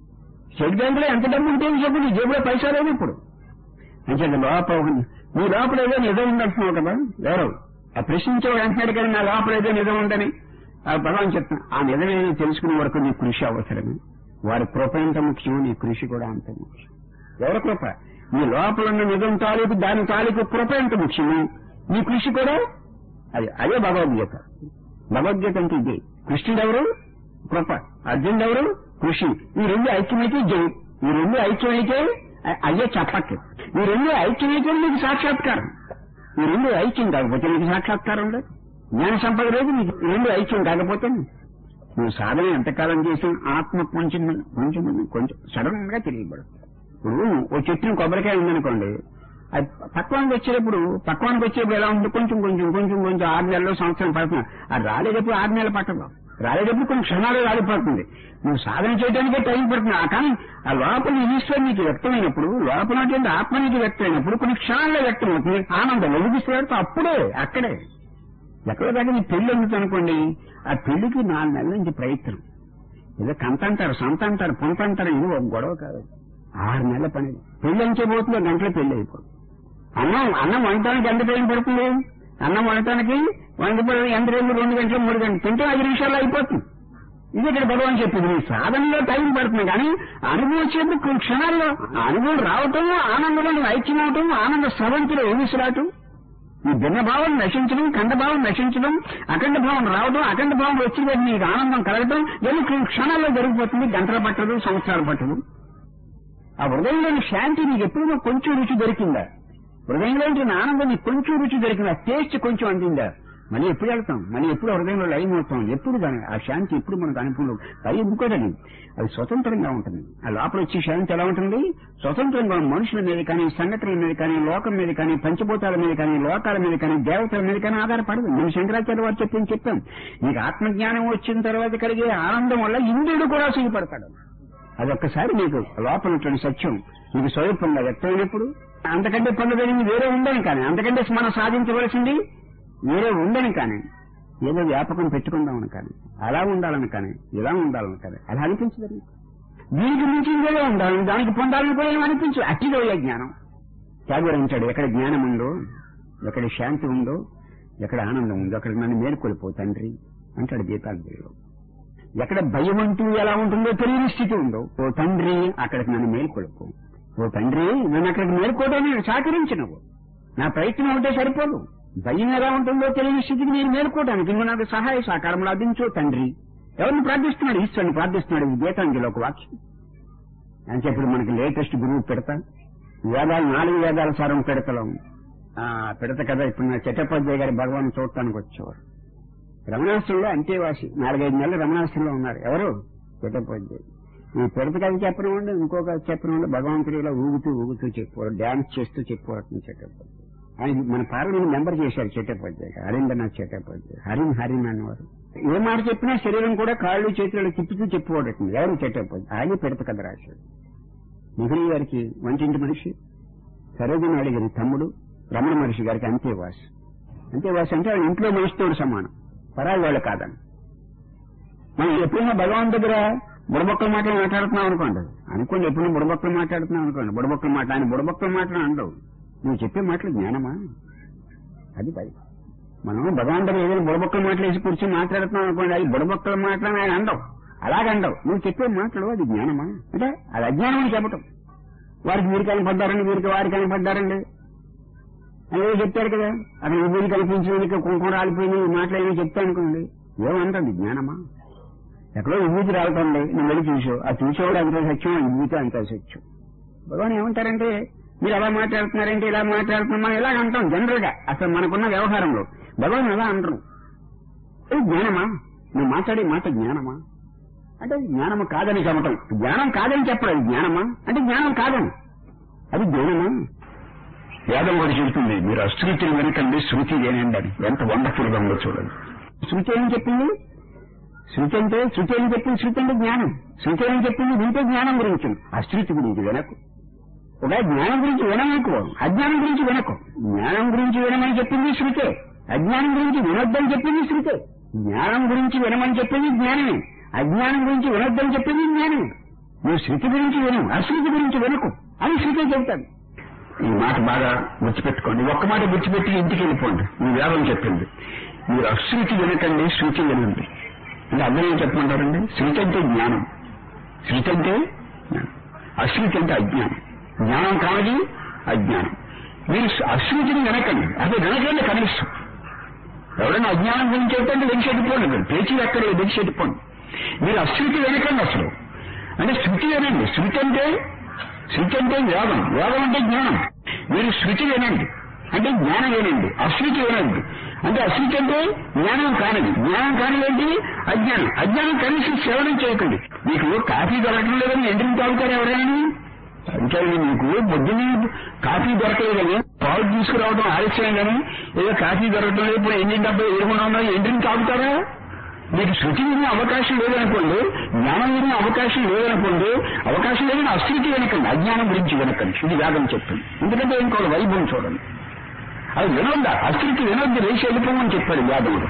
చేతి గంటలో ఎంత డబ్బు ఉంటే చెప్పు నీ జేబులో పైసా లేదు ఇప్పుడు అంటే లోపల ఒక- నీ లోపల ఏదో నిజం ఉందంటున్నావు కదా ఎవరు ఆ ప్రశ్నించేవాడు అంటున్నాడు కానీ నా లోపల ఏదో నిజం ఉందని ఆ భగవాన్ చెప్తున్నా ఆ నిజమేదో తెలుసుకునే వరకు నీ కృషి అవసరమే వారి కృప ఎంత ముఖ్యం నీ కృషి కూడా అంత ముఖ్యం ఎవరి కృప నీ లోపల ఉన్న నిజం తాలూకు దాని తాలూకు కృప ఎంత ముఖ్యము నీ కృషి కూడా అది అదే భగవద్గీత భగవద్గీత అంటే ఇదే కృష్ణుడు ఎవరు కృప అర్జునుడు ఎవరు కృషి ఈ రెండు ఐక్యమైతే జయం ఈ రెండు ఐక్యమైతే అ- అయ్యే చప్పట్లు ఈ రెండు ఐక్యమైతే నీకు సాక్షాత్కారం ఈ రెండు ఐక్యం కాకపోతే నీకు సాక్షాత్కారం లేదు జ్ఞాన సంపద లేదు నీకు ఈ రెండు ఐక్యం కాకపోతే నువ్వు సాధన ఎంతకాలం చేసి ఆత్మ కొంచెం కొంచెం కొంచెం సడన్ గా తెలియబడు ఇప్పుడు ఓ చెట్టుని కొబ్బరికాయ ఉందనుకోండి అది పక్వానికి వచ్చేటప్పుడు పక్వానికి వచ్చేప్పుడు ఎలా ఉంటుంది కొంచెం కొంచెం కొంచెం కొంచెం ఆరు నెలలు సంవత్సరం పడుతుంది అది రాలేటప్పుడు ఆరు నెలలు పట్టదు రాలేటప్పుడు కొన్ని క్షణాలు రాలిపోతుంది నువ్వు సాధన చేయడానికే టైం పడుతుంది ఆ కానీ ఆ లోపల ఈశ్వరు నీకు వ్యక్తమైనప్పుడు లోపల ఉన్నటువంటి ఆత్మ నీకు వ్యక్తమైనప్పుడు కొన్ని క్షణాల్లో వ్యక్తం అవుతుంది ఆనందం వెలిగిస్తున్నాడు అప్పుడే అక్కడే ఎక్కడో దగ్గర నీ పెళ్లి ఎందుకు అనుకోండి ఆ పెళ్లికి నాలుగు నెలల నుంచి ప్రయత్నం ఏదో కంత అంటారు సంత అంటారు పొంత అంటారు ఇది ఒక గొడవ కాదు ఆరు నెలల పని పెళ్లి అంచే పోతుంది ఒక గంటలో పెళ్లి అయిపోతుంది అన్నం అన్నం వండటానికి ఎంత టైం పడుతుంది అన్నం వండటానికి వంద పడి ఎంత రోజులు రెండు గంటలు మూడు గంటలు తింటే ఐదు నిమిషాల్లో అయిపోతుంది ఇది ఇక్కడ భగవాన్ చెప్పింది నీ సాధనలో టైం పడుతుంది కానీ అనుభవం వచ్చేప్పుడు కొన్ని క్షణాల్లో ఆ అనుభవం రావటం ఆనందంలో నువ్వు ఐక్యం అవటం ఆనంద స్రవంతిలో ఊగిసరాటం ఈ భిన్న భావం నశించడం ఖండ భావం నశించడం అఖండ భావం రావడం అఖండ భావం వచ్చిన వెంటనే నీకు ఆనందం కలగటం ఇవన్నీ కొన్ని క్షణాల్లో జరిగిపోతుంది గంటలు పట్టదు సంవత్సరాలు పట్టదు ఆ హృదయంలోని శాంతి నీకు ఎప్పుడైనా కొంచెం రుచి దొరికిందా హృదయంలోంచి నా ఆనందం నీకు కొంచెం రుచి దొరికిందా టేస్ట్ కొంచెం అందిందా మళ్ళీ ఎప్పుడు వెళ్తాం మళ్ళీ ఎప్పుడు హృదయంలో లయం అవుతాం ఎప్పుడు దాని ఆ శాంతి ఎప్పుడు మనకు అనుకూలం అది ఇంకోటది అది స్వతంత్రంగా ఉంటుంది ఆ లోపల వచ్చే శాంతి ఎలా ఉంటుంది స్వతంత్రంగా మనుషుల మీద కానీ సంఘటనల మీద కానీ లోకం మీద కానీ పంచభూతాల మీద కానీ లోకాల మీద కానీ దేవతల మీద కానీ ఆధారపడదు నేను శంకరాచార్య వారు చెప్పింది చెప్పాను నీకు ఆత్మజ్ఞానం వచ్చిన తర్వాత కలిగే ఆనందం వల్ల ఇంద్రుడు కూడా సుఖపడతాడు అదొక్కసారి నీకు లోపల ఉన్నటువంటి సత్యం నీకు స్వరూపంగా వ్యక్తమైనప్పుడు అంతకంటే పొందగలిగింది వేరే ఉందని కానీ అంతకంటే మనం సాధించవలసింది వేరే ఉందని కానీ ఏదో వ్యాపకం పెట్టుకుందామని కానీ అలా ఉండాలని కానీ ఇలా ఉండాలని కానీ అలా అనిపించదు నీకు. దీనికి మించి ఇంకేదో ఉండాలని దానికి పొందాలని కూడా ఏం అనిపించదు అట్టిదోయ జ్ఞానం త్యాగూర్ అంటాడు ఎక్కడ జ్ఞానం ఉందో ఎక్కడ శాంతి ఉందో ఎక్కడ ఆనందం ఉందో అక్కడ నన్ను మేల్కొలిపో తండ్రి అంటాడు గీతాంజలిలో ఎక్కడ భయం అంటూ ఎలా ఉంటుందో తెలియని స్థితి ఉందో ఓ తండ్రి అక్కడికి నన్ను మేల్కొలుపు ఓ తండ్రి నన్ను అక్కడికి మేల్కోవడం నేను సహకరించినవు నా ప్రయత్నం ఉంటే సరిపోదు భయం ఎలా ఉంటుందో తెలియని స్థితికి నేను మేల్కోవడానికి నువ్వు నాకు సహాయ సహకారం లభించు తండ్రి ఎవరిని ప్రార్థిస్తున్నాడు ఈశ్వరుని ప్రార్థిస్తున్నాడు ఇది గీతాంజలి ఒక వాక్యం అని చెప్పి మనకి లేటెస్ట్ గురువు పెడతా వేదాలు నాలుగు వేదాల సారం పెడతలం ఆ పెడత కదా ఇప్పుడు నా చట్టోపాధ్యాయ గారి భగవాన్ చూడటానికి వచ్చేవారు రమణాశ్రంలో అంతేవాసి నాలుగైదు నెలలు రమణాశ్రంలో ఉన్నారు ఎవరు చట్టోపాధ్యాయ ఈ పిడత కథ చెప్పనివ్వండి ఇంకో కథ చెప్పనివ్వండి భగవంతుడు ఇలా ఊగుతూ ఊగుతూ చెప్పారు డాన్స్ చేస్తూ చెప్పేవాడు చెట్టపద్య ఆయన మన పార్లమెంట్ మెంబర్ చేశారు చెట్టపద్య హరీంద్రనాథ్ చెట్టపద్య హరిన్ హరిన్ అనేవారు ఏ మాట చెప్పినా శరీరం కూడా కాళ్ళు చేతులు తిప్పుతూ చెప్పేవాడు ఎవరు చెట్టపద్య ఆయన పిడత కథ రాశాడు నెహ్రూ గారికి వంటింటి మనిషి సరోజనాయుడు గారి తమ్ముడు రమణ మహర్షి గారికి అంతేవాస్ అంతేవాస్ అంటే వాళ్ళ ఇంట్లో మనిషితో సమానం పరాయి వాళ్ళు కాదని మనం ఎప్పుడైనా భగవాన్ దగ్గర బుడబొక్కల మాటలు మాట్లాడుతున్నాం అనుకోండి అనుకోండి ఎప్పుడైనా బుడబొక్కలు మాట్లాడుతున్నాం అనుకోండి బుడబొక్కల మాట ఆయన బుడబొక్కల మాటలు అండవు నువ్వు చెప్పే మాటలు జ్ఞానమా అది పది మనం భగవాన్ దగ్గర ఏదైనా బుడబొక్కల మాటలు వేసి కూర్చొని మాట్లాడుతున్నాం అనుకోండి అది బుడబొక్కల మాటలు ఆయన అండవు అలాగండవు నువ్వు చెప్పే మాటలు అది జ్ఞానమా అంటే అది అజ్ఞానం అని చెప్పటం వారికి మీరు కనపడ్డారండి వీరికి వారికి కనపడ్డారండి అని ఏదో చెప్తారు కదా అక్కడ వీరు కనిపించింది కుంకుమ రాలిపోయింది ఈ మాటలు ఏమో చెప్తా అనుకోండి ఏమంటుంది జ్ఞానమా ఎక్కడో విభూతి రాలుతుంది నువ్వు వెళ్ళి చూసావు ఆ చూసేవాడు అంత సత్యం ఆ విభూతి అంత సత్యం భగవాన్ ఏమంటారంటే మీరు ఎలా మాట్లాడుతున్నారంటే ఇలా మాట్లాడుతున్నాం మనం ఇలా అంటాం జనరల్ గా అసలు మనకున్న వ్యవహారంలో భగవాన్ ఎలా అంటారు ఇది జ్ఞానమా నువ్వు మాట్లాడే మాట జ్ఞానమా అంటే అది జ్ఞానము కాదని చెప్పటం జ్ఞానం కాదని చెప్పడం అది జ్ఞానమా అంటే జ్ఞానం కాదని అది జ్ఞానమా వేదం కూడా చెబుతుంది మీరు అశృతిని వెనకండి శృతి ఏనండి అని ఎంత వండర్ఫుల్ గా ఉందో చూడండి శృతి ఏం చెప్పింది శృతి అంటే శృతి ఏం చెప్పింది శృతి అంటే జ్ఞానం శృతి ఏం చెప్పింది వింటే జ్ఞానం గురించి అశృతి గురించి వినకు ఒక జ్ఞానం గురించి వినమనుకో అజ్ఞానం గురించి వినకు జ్ఞానం గురించి వినమని చెప్పింది శృతే అజ్ఞానం గురించి వినొద్దని చెప్పింది శృతే జ్ఞానం గురించి వినమని చెప్పింది జ్ఞానమే అజ్ఞానం గురించి వినొద్దని చెప్పింది జ్ఞానమే నువ్వు శృతి గురించి విను అశృతి గురించి వినకు అని శృతే చెబుతాడు ఈ మాట బాగా గుర్తుపెట్టుకోండి ఒక్క మాట గుర్తుపెట్టి ఇంటికి వెళ్ళిపోండి మీ వేదం చెప్పింది మీరు అశృతి వినకండి శృతి వినండి అంటే అర్థం ఏం చెప్పమంటారండి శృతి అంటే జ్ఞానం శృతి అంటే జ్ఞానం అశృతి అంటే అజ్ఞానం జ్ఞానం కానిది అజ్ఞానం మీరు అశృతిని వినకండి అదే వినకండి కనీసం ఎవరైనా అజ్ఞానం గురించి చెప్తే వెలిచెట్టిపోండి మీరు పేచీలు ఎక్కడ వెలిచెట్టిపోండి మీరు అశృతి వినకండి అసలు అంటే శృతి వినండి శృతి అంటే శృతి అంటే వేదం వేదం అంటే జ్ఞానం మీరు శృతి వినండి అంటే జ్ఞానం వినండి అశృతి వినండి అంటే అశృతి అంటే జ్ఞానం కానిది జ్ఞానం కానిది ఏంటి అజ్ఞానం అజ్ఞానం కనీసం సేవనం చేయకండి మీకు కాఫీ దొరకడం లేదని ఎండ్రిని తాగుతారు ఎవరైనా అంటే మీకు పొద్దున్నే కాఫీ దొరకలేదని పాలు తీసుకురావడం ఆలస్యం కానీ ఏదో కాఫీ దొరకడం లేదు ఇప్పుడు ఎన్ని డబ్బై ఏడుకుండా ఉన్నాయి ఎండ్రిని తాగుతారా మీకు శృతి వినే అవకాశం లేదనుకోండి జ్ఞానం వినే అవకాశం లేదనుకోండి అవకాశం లేదని అశృతి వెనకండి అజ్ఞానం గురించి వెనకండి ఇది వేదం చెప్తుంది ఎందుకంటే ఇంకో వైభవం చూడండి అది వినొద్దా అశృతి వినొద్దు రేసి వెళ్ళిపోమని చెప్పాడు వేదముడు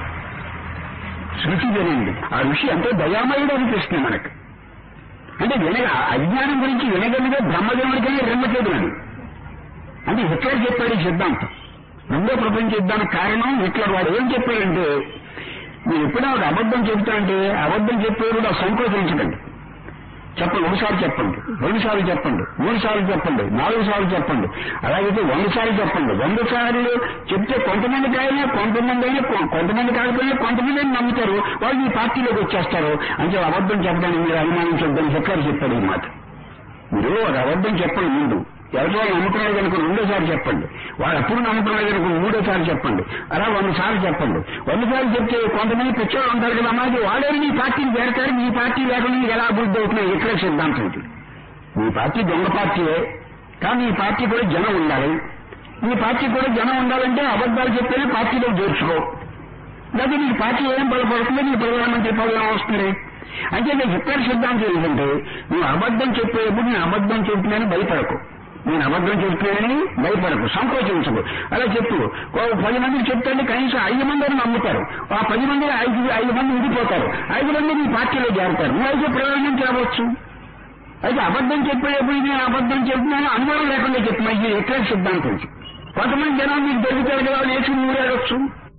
శృతి వినండి ఆ ఋషి అంటే దయామయుడు అనిపిస్తుంది మనకు అంటే వినగ అజ్ఞానం గురించి వినగలిగే బ్రహ్మదేవుడికనే రెమ్మచేదుడు అంటే హిట్లర్ చెప్పాడు ఈ సిద్ధాంతం రెండో ప్రపంచ యుద్ధానికి కారణం హిట్లర్ వాడు ఏం చెప్పాడంటే మీరు ఎప్పుడైనా ఒక అబద్ధం చెబుతా అంటే అబద్ధం చెప్పేవాడు ఆ సంకోచించకండి చెప్పండి ఒకసారి చెప్పండి రెండు సార్లు చెప్పండి మూడు సార్లు చెప్పండి నాలుగు సార్లు చెప్పండి అలాగైతే వంద సార్లు చెప్పండి వంద సార్లు చెప్తే కొంతమంది కాయినా కొంతమంది అయినా కొ- కొంతమంది కాకపోయినా కొంతమంది అయినా నమ్ముతారు వాళ్ళు ఈ పార్టీలోకి వచ్చేస్తారు అంటే అబద్ధం చెప్పడానికి మీరు అనుమానించొద్దని హిట్లర్ చెప్పాడు ఈ మాట మీరు ఒక అబద్ధం చెప్పండి ముందు ఎవరి వాళ్ళు నమ్ముకున్నారు కనుక రెండోసారి చెప్పండి వాళ్ళు అప్పుడు నమ్ముకున్నారు కనుక మూడోసారి చెప్పండి అలా వంద సార్లు చెప్పండి వంద సార్లు చెప్తే కొంతమంది పిచ్చోళ్ళు ఉంటారు కదా అమ్మాయి వాళ్ళే మీ పార్టీని చేరతారు మీ పార్టీ లేకుండా మీకు ఎలా అభివృద్ధి అవుతున్నాయి ఇట్లా సిద్ధాంతం ఇది మీ పార్టీ దొంగ పార్టీయే కానీ ఈ పార్టీ కూడా జనం ఉండాలి మీ పార్టీ కూడా జనం ఉండాలంటే అబద్ధాలు చెప్తేనే పార్టీలో చేర్చుకో లేదా నీకు పార్టీ ఏం బలపడుతుందో నీ ప్రధానమంత్రి పదవి వస్తుంది అంటే నేను చెప్పారు సిద్ధాంతం ఏంటంటే నువ్వు అబద్ధం చెప్పేప్పుడు నేను అబద్ధం చెప్తున్నానని భయపడకు నేను అబద్ధం చెప్తున్నానని భయపడకు సంకోచించకు అలా చెప్పు ఓ పది మందికి చెప్తే కనీసం ఐదు మందిని నమ్ముతారు ఆ పది మంది ఐదు ఐదు మంది విడిపోతారు ఐదు మంది నీ పార్టీలో చేరతారు నువ్వు అయితే ప్రయోజనం రావచ్చు అయితే అబద్ధం చెప్పేటప్పుడు నేను అబద్ధం చెప్తున్నాను అనుభవం లేకుండా చెప్తున్నా ఇది ఎక్కడ సిద్ధాంతం కొంతమంది జనం మీకు దొరుకుతారు కదా నేర్చుకుని ఊరేడొచ్చు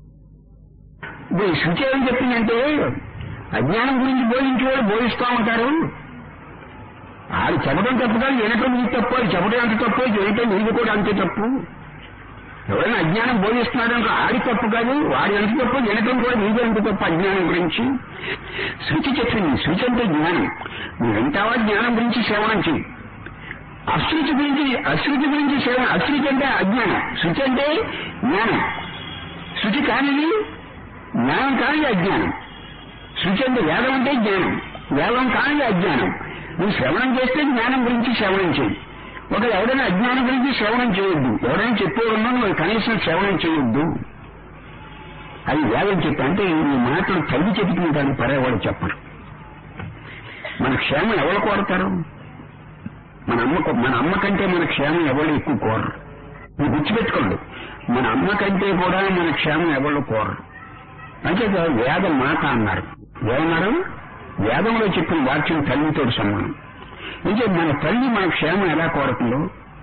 ఇప్పుడు ఈ శృతి ఏం చెప్పిందంటే అజ్ఞానం గురించి బోధించే వాళ్ళు బోధిస్తూ ఉంటారు ఆడు చెప్పడం తప్పు కాదు వినటం నీకు తప్పు అది చెప్పడం అంత తప్పు వినటం నీకు కూడా అంతే తప్పు ఎవరైనా అజ్ఞానం బోధిస్తున్నాడు అంటే ఆడి తప్పు కాదు వాడి ఎంత తప్పు వినటం కూడా నీకు ఎంత తప్పు అజ్ఞానం గురించి శృతి చెప్పింది శృతి అంటే జ్ఞానం నువ్వు వింటావా జ్ఞానం గురించి సేవనం చెయ్యి అశృతి గురించి అశృతి గురించి సేవ అశృతి అంటే అజ్ఞానం శృతి అంటే జ్ఞానం శృతి కానిది జ్ఞానం కానిది అజ్ఞానం శృతి అంటే వేదం అంటే జ్ఞానం వేదం కానిది అజ్ఞానం నువ్వు శ్రవణం చేస్తే జ్ఞానం గురించి శ్రవణం చేయి ఒక ఎవడైనా అజ్ఞానం గురించి శ్రవణం చేయొద్దు ఎవరైనా చెప్పేవాడున్నా నువ్వు కనీసం శ్రవణం చేయొద్దు అది వేదం చెప్పి అంటే ఈ మాటలు తల్లి చెప్తుంది కానీ పరేవాడు చెప్పరు మన క్షేమం ఎవరు కోరతారు మన అమ్మ కో- మన అమ్మ కంటే మన క్షేమం ఎవరు ఎక్కువ కోరరు మీరు గుర్తుపెట్టుకోండి మన అమ్మ కంటే కూడా మన క్షేమం ఎవరు కోరరు అంటే వేద మాట అన్నారు ఏమన్నారు వేదంలో చెప్పిన వాక్యం తల్లితో సమానం అంటే మన తల్లి మన క్షేమం ఎలా కోరుతుందో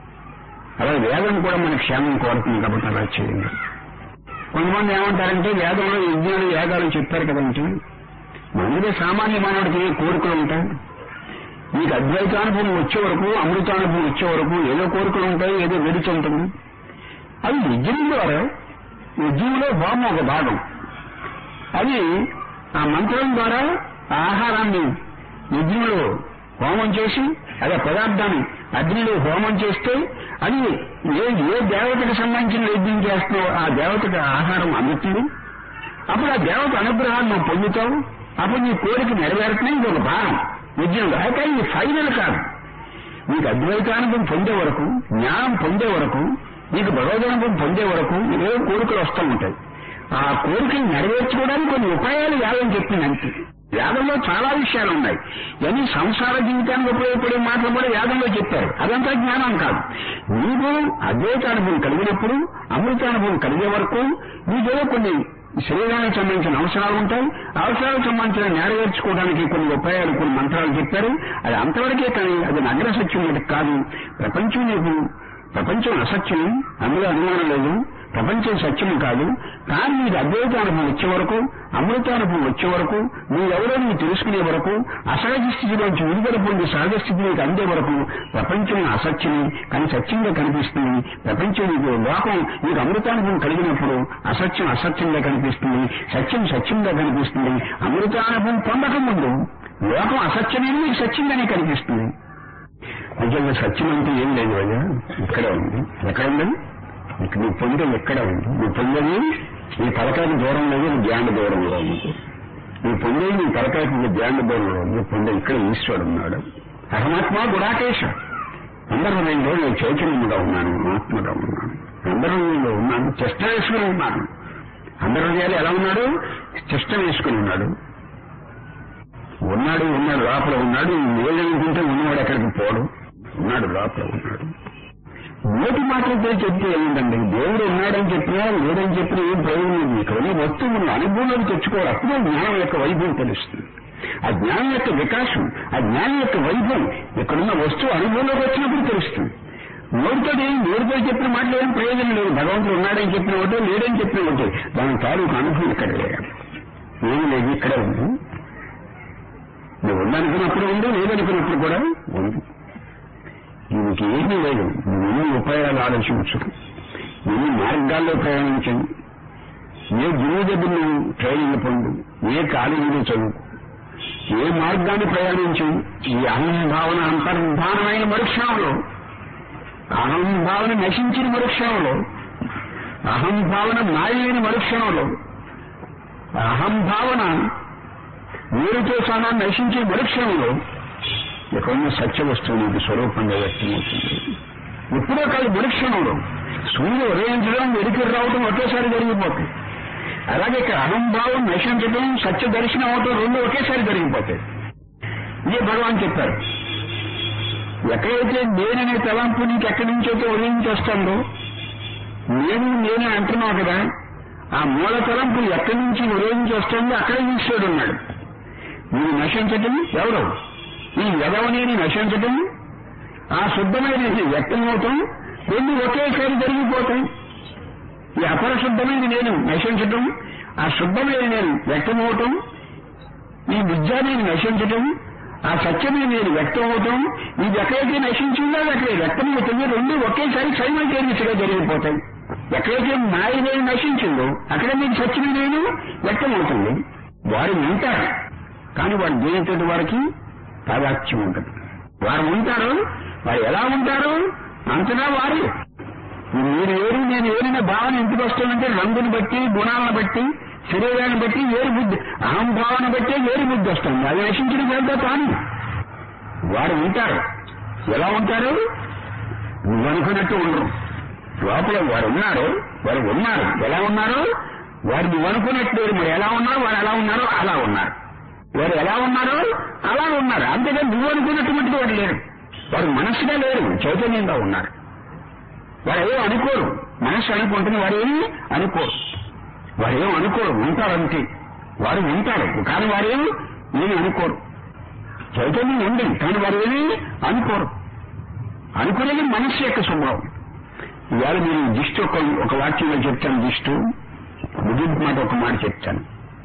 అలా వేదం కూడా మన క్షేమం కోరుతుంది కాబట్టి అలా చేయండి కొంతమంది ఏమంటారంటే వేదంలో యజ్ఞాలు యాగాలు చెప్పారు కదంటే మామూలుగా సామాన్య మానవుడికి ఏ కోరికలు ఉంటాయి నీకు అద్వైతానుభవం వచ్చే వరకు అమృతానుభవం వచ్చే వరకు ఏదో కోరికలు ఉంటాయి ఏదో వెడిచి ఉంటుంది అది యజ్ఞం ద్వారా యజ్ఞంలో హోమం ఒక భాగం అది ఆ మంత్రం ద్వారా ఆ ఆహారాన్ని యజ్ఞంలో హోమం చేసి అదే పదార్థాన్ని అగ్నిలో హోమం చేస్తే అది ఏ ఏ దేవతకు సంబంధించిన యజ్ఞం చేస్తున్నావో ఆ దేవతకు ఆహారం అందుతుంది అప్పుడు ఆ దేవత అనుగ్రహాన్ని నువ్వు పొందుతావు అప్పుడు నీ కోరిక నెరవేరుతున్నాయి ఇది ఒక భాగం యజ్ఞంలో అయితే ఇది ఫైనల్ కాదు నీకు అద్వైతానుభవం పొందే వరకు జ్ఞానం పొందే వరకు నీకు భగవదనుభవం పొందే వరకు ఏవో కోరికలు వస్తూ ఉంటాయి ఆ కోరికలు నెరవేర్చుకోవడానికి కొన్ని ఉపాయాలు యాగం చెప్పింది అంతే యాగంలో చాలా విషయాలు ఉన్నాయి ఇవన్నీ సంసార జీవితానికి ఉపయోగపడే మాటలు కూడా యాగంలో చెప్పారు అదంతా జ్ఞానం కాదు నీకు అద్వైతానుభవం కలిగినప్పుడు అమృతానుభవం కలిగే వరకు నీకేదో కొన్ని శరీరానికి సంబంధించిన అవసరాలు ఉంటాయి ఆ అవసరాలకు సంబంధించిన నెరవేర్చుకోవడానికి కొన్ని ఉపాయాలు కొన్ని మంత్రాలు చెప్పారు అది అంతవరకే కానీ అది నగర సత్యం ఒకటి కాదు ప్రపంచం నీకు ప్రపంచం అసత్యం అందులో అనుమానం లేదు ప్రపంచం సత్యం కాదు కానీ నీకు అద్వైతానుభవం వచ్చే వరకు అమృతానుభవం వచ్చే వరకు నువ్వెవరో నువ్వు తెలుసుకునే వరకు అసహజ స్థితిలోంచి విడుదల పొంది సహజ స్థితి నీకు అందే వరకు ప్రపంచం అసత్యమే కానీ సత్యంగా కనిపిస్తుంది ప్రపంచం నీకు లోకం నీకు అమృతానుభవం కలిగినప్పుడు అసత్యం అసత్యంగా కనిపిస్తుంది సత్యం సత్యంగా కనిపిస్తుంది అమృతానుభవం పొందక ముందు లోకం అసత్యమే నీకు సత్యంగానే కనిపిస్తుంది నిజంగా సత్యం అంటే ఏం లేదు అయ్యా ఇక్కడే ఉంది ఎక్కడ ఉంది ఇక్కడ నువ్వు పొందేది ఎక్కడ ఉంది నువ్వు పొందేది నీ తలకాయకి దూరం లేదు నీ జ్ఞాన దూరంలో ఉంది నువ్వు పొందేది నీ తలకాయకి నీ జ్ఞాన దూరంలో ఉంది పొందే ఇక్కడ ఈశ్వరుడు ఉన్నాడు అహమాత్మ గుడాకేశ అందరిలో నేను చైతన్యంగా ఉన్నాను ఆత్మగా ఉన్నాను అందరిలో ఉన్నాను చెష్ట వేసుకుని ఉన్నాను అందరి హృదయాలు ఎలా ఉన్నాడు చెష్ట వేసుకుని ఉన్నాడు ఉన్నాడు ఉన్నాడు లోపల ఉన్నాడు లేదనుకుంటే ఉన్నవాడు ఎక్కడికి పోడు ఉన్నాడు లోపల ఉన్నాడు నోటి మాటలతో చెప్తే ఏముందండి దేవుడు ఉన్నాడని చెప్పినా లేడని చెప్పినా ఏం ప్రయోజనం లేదు ఇక్కడ ఉన్న వస్తువు మన అనుభవంలోకి తెచ్చుకోవాలి అప్పుడే జ్ఞానం యొక్క వైభవం తెలుస్తుంది ఆ జ్ఞానం యొక్క వికాసం ఆ జ్ఞానం యొక్క వైభవం ఇక్కడున్న వస్తువు అనుభవంలోకి వచ్చినప్పుడు తెలుస్తుంది నోటితో ఏం నోటితో చెప్పిన మాటలు ఏం ప్రయోజనం లేదు భగవంతుడు ఉన్నాడని చెప్పిన ఒకటే లేడని చెప్పిన ఒకటే దాని తాలూకు అనుభవం ఇక్కడ లేదు ఏమి లేదు ఇక్కడే ఉంది నువ్వు ఉందనుకున్నప్పుడు ఉంది లేదనుకున్నప్పుడు కూడా ఉంది దీనికి ఏమీ లేదు నువ్వు ఎన్ని ఉపాయాలు ఆలోచించు ఎన్ని మార్గాల్లో ప్రయాణించండి ఏ గురువు దగ్గర నువ్వు ట్రైనింగ్ పొందు ఏ కాలేజీలో చదువు ఏ మార్గాన్ని ప్రయాణించు ఈ అహంభావన అంతర్ధానమైన మరుక్షణంలో అహంభావన నశించిన మరుక్షణంలో అహంభావన మాయైన మరుక్షణంలో అహంభావన నీరుతో సహా నశించే మరుక్షణంలో ఇక్కడున్న సత్య వస్తువు నీకు స్వరూపంగా వ్యక్తమవుతుంది ఎప్పుడో కాదు మరుక్షణంలో సూర్యుడు ఉదయించడం వెలికి రావడం ఒకేసారి జరిగిపోతుంది అలాగే ఇక్కడ అహంభావం నశించడం సత్య దర్శనం అవటం రెండు ఒకేసారి జరిగిపోతాయి ఇదే భగవాన్ చెప్పారు ఎక్కడైతే నేననే తలంపు నీకు ఎక్కడి నుంచి అయితే ఉదయించి వస్తుందో నేను నేనే అంటున్నావు కదా ఆ మూల తలంపు ఎక్కడి నుంచి ఉదయించి వస్తుందో అక్కడే ఈశ్వరుడు ఉన్నాడు మీరు నశించటం ఎవరు ఈ యదవనేని నశించటం ఆ శుద్ధమైన వ్యక్తమవుతాం రెండు ఒకేసారి జరిగిపోతాయి ఈ అపరిశుద్ధమైన నేను నశించటం ఆ శుద్ధమైన నేను వ్యక్తమవటం ఈ విద్యాన్ని నశించటం ఆ సత్యమే నేను వ్యక్తమవటం ఇది ఎక్కడైతే నశించిందో అది అక్కడే వ్యక్తమవుతుంది రెండు ఒకేసారి సైమల్టేనియస్గా జరిగిపోతాయి ఎక్కడైతే మాయ నేను నశించిందో అక్కడ మీకు సత్యమే నేను వ్యక్తమవుతుంది వారు వింటారు కానీ వారు దేనితోటి వారికి తాదాత్యం ఉంటుంది వారు ఉంటారు వారు ఎలా ఉంటారు అంతగా వారు మీరు ఏరు నేను ఏరిన భావన ఎందుకు వస్తుందంటే రంగుని బట్టి గుణాలను బట్టి శరీరాన్ని బట్టి వేరు బుద్ధి అహంభావన బట్టే వేరు బుద్ధి వస్తుంది అది నశించిన వెళ్తా తాను వారు ఉంటారు ఎలా ఉంటారు నువ్వు అనుకున్నట్టు ఉండరు లోపల వారు ఉన్నారు వారు ఉన్నారు ఎలా ఉన్నారు వారు నువ్వు అనుకున్నట్టు లేరు. మరి ఎలా ఉన్నారు వారు ఎలా ఉన్నారో అలా ఉన్నారు వారు ఎలా ఉన్నారో అలా ఉన్నారు అంతేగా నువ్వు అనుకున్నట్టు మట్టుకు వారు లేరు వారు మనస్సుగా లేరు చైతన్యంగా ఉన్నారు వారు ఏమో అనుకోరు మనస్సు అనుకుంటుంది వారు ఏమి అనుకోరు వారు ఏం అనుకోరు ఉంటారు అంతే వారు ఉంటారు కానీ వారు ఏమి ఏమి అనుకోరు చైతన్యం ఉంది కానీ వారు ఏమి అనుకోరు అనుకునేది మనస్సు యొక్క స్వభావం ఇవాళ మీరు దిష్టి ఒక ఒక వాక్యంలో చెప్తాను దిష్టు ముగింపు మాట ఒక మాట చెప్తాను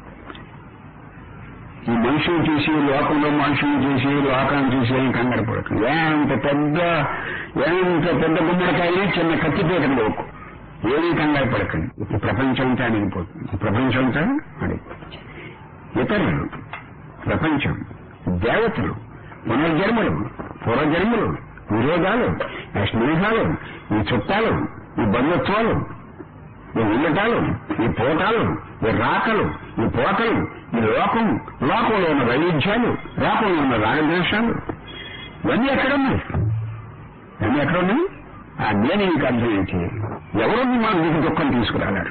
ఈ మనుషులు చూసి లోకంలో మనుషులు చూసి లోకాన్ని చూసి ఏం కంగారు పడకండి ఎంత పెద్ద ఎంత పెద్ద గుమ్మడికాయని చిన్న కత్తిపేట లోకు ఏమీ కంగారు పడకండి ఇప్పుడు ప్రపంచం అంతా అణిగిపోతుంది ఈ ప్రపంచం అంతా అణిగిపోతుంది ఇతరులు ప్రపంచం దేవతలు పునర్జన్మలు పూర్వజన్మలు విరోధాలు ఈ స్నేహాలు ఈ చుట్టాలు ఈ బంధుత్వాలు ఈ ఉండటాలు ఈ పోటాలు ఈ రాకలు ఈ పోకలు ఈ లోకం లోకంలో ఉన్న వైవిధ్యాలు లోకంలో ఉన్న రాగద్వేషాలు ఇవన్నీ ఎక్కడున్నాయి ఇవన్నీ ఎక్కడున్నాయి ఆ నేను నీకు అర్థమైతే ఎవరో మనం నీకు దుఃఖం తీసుకురాగారు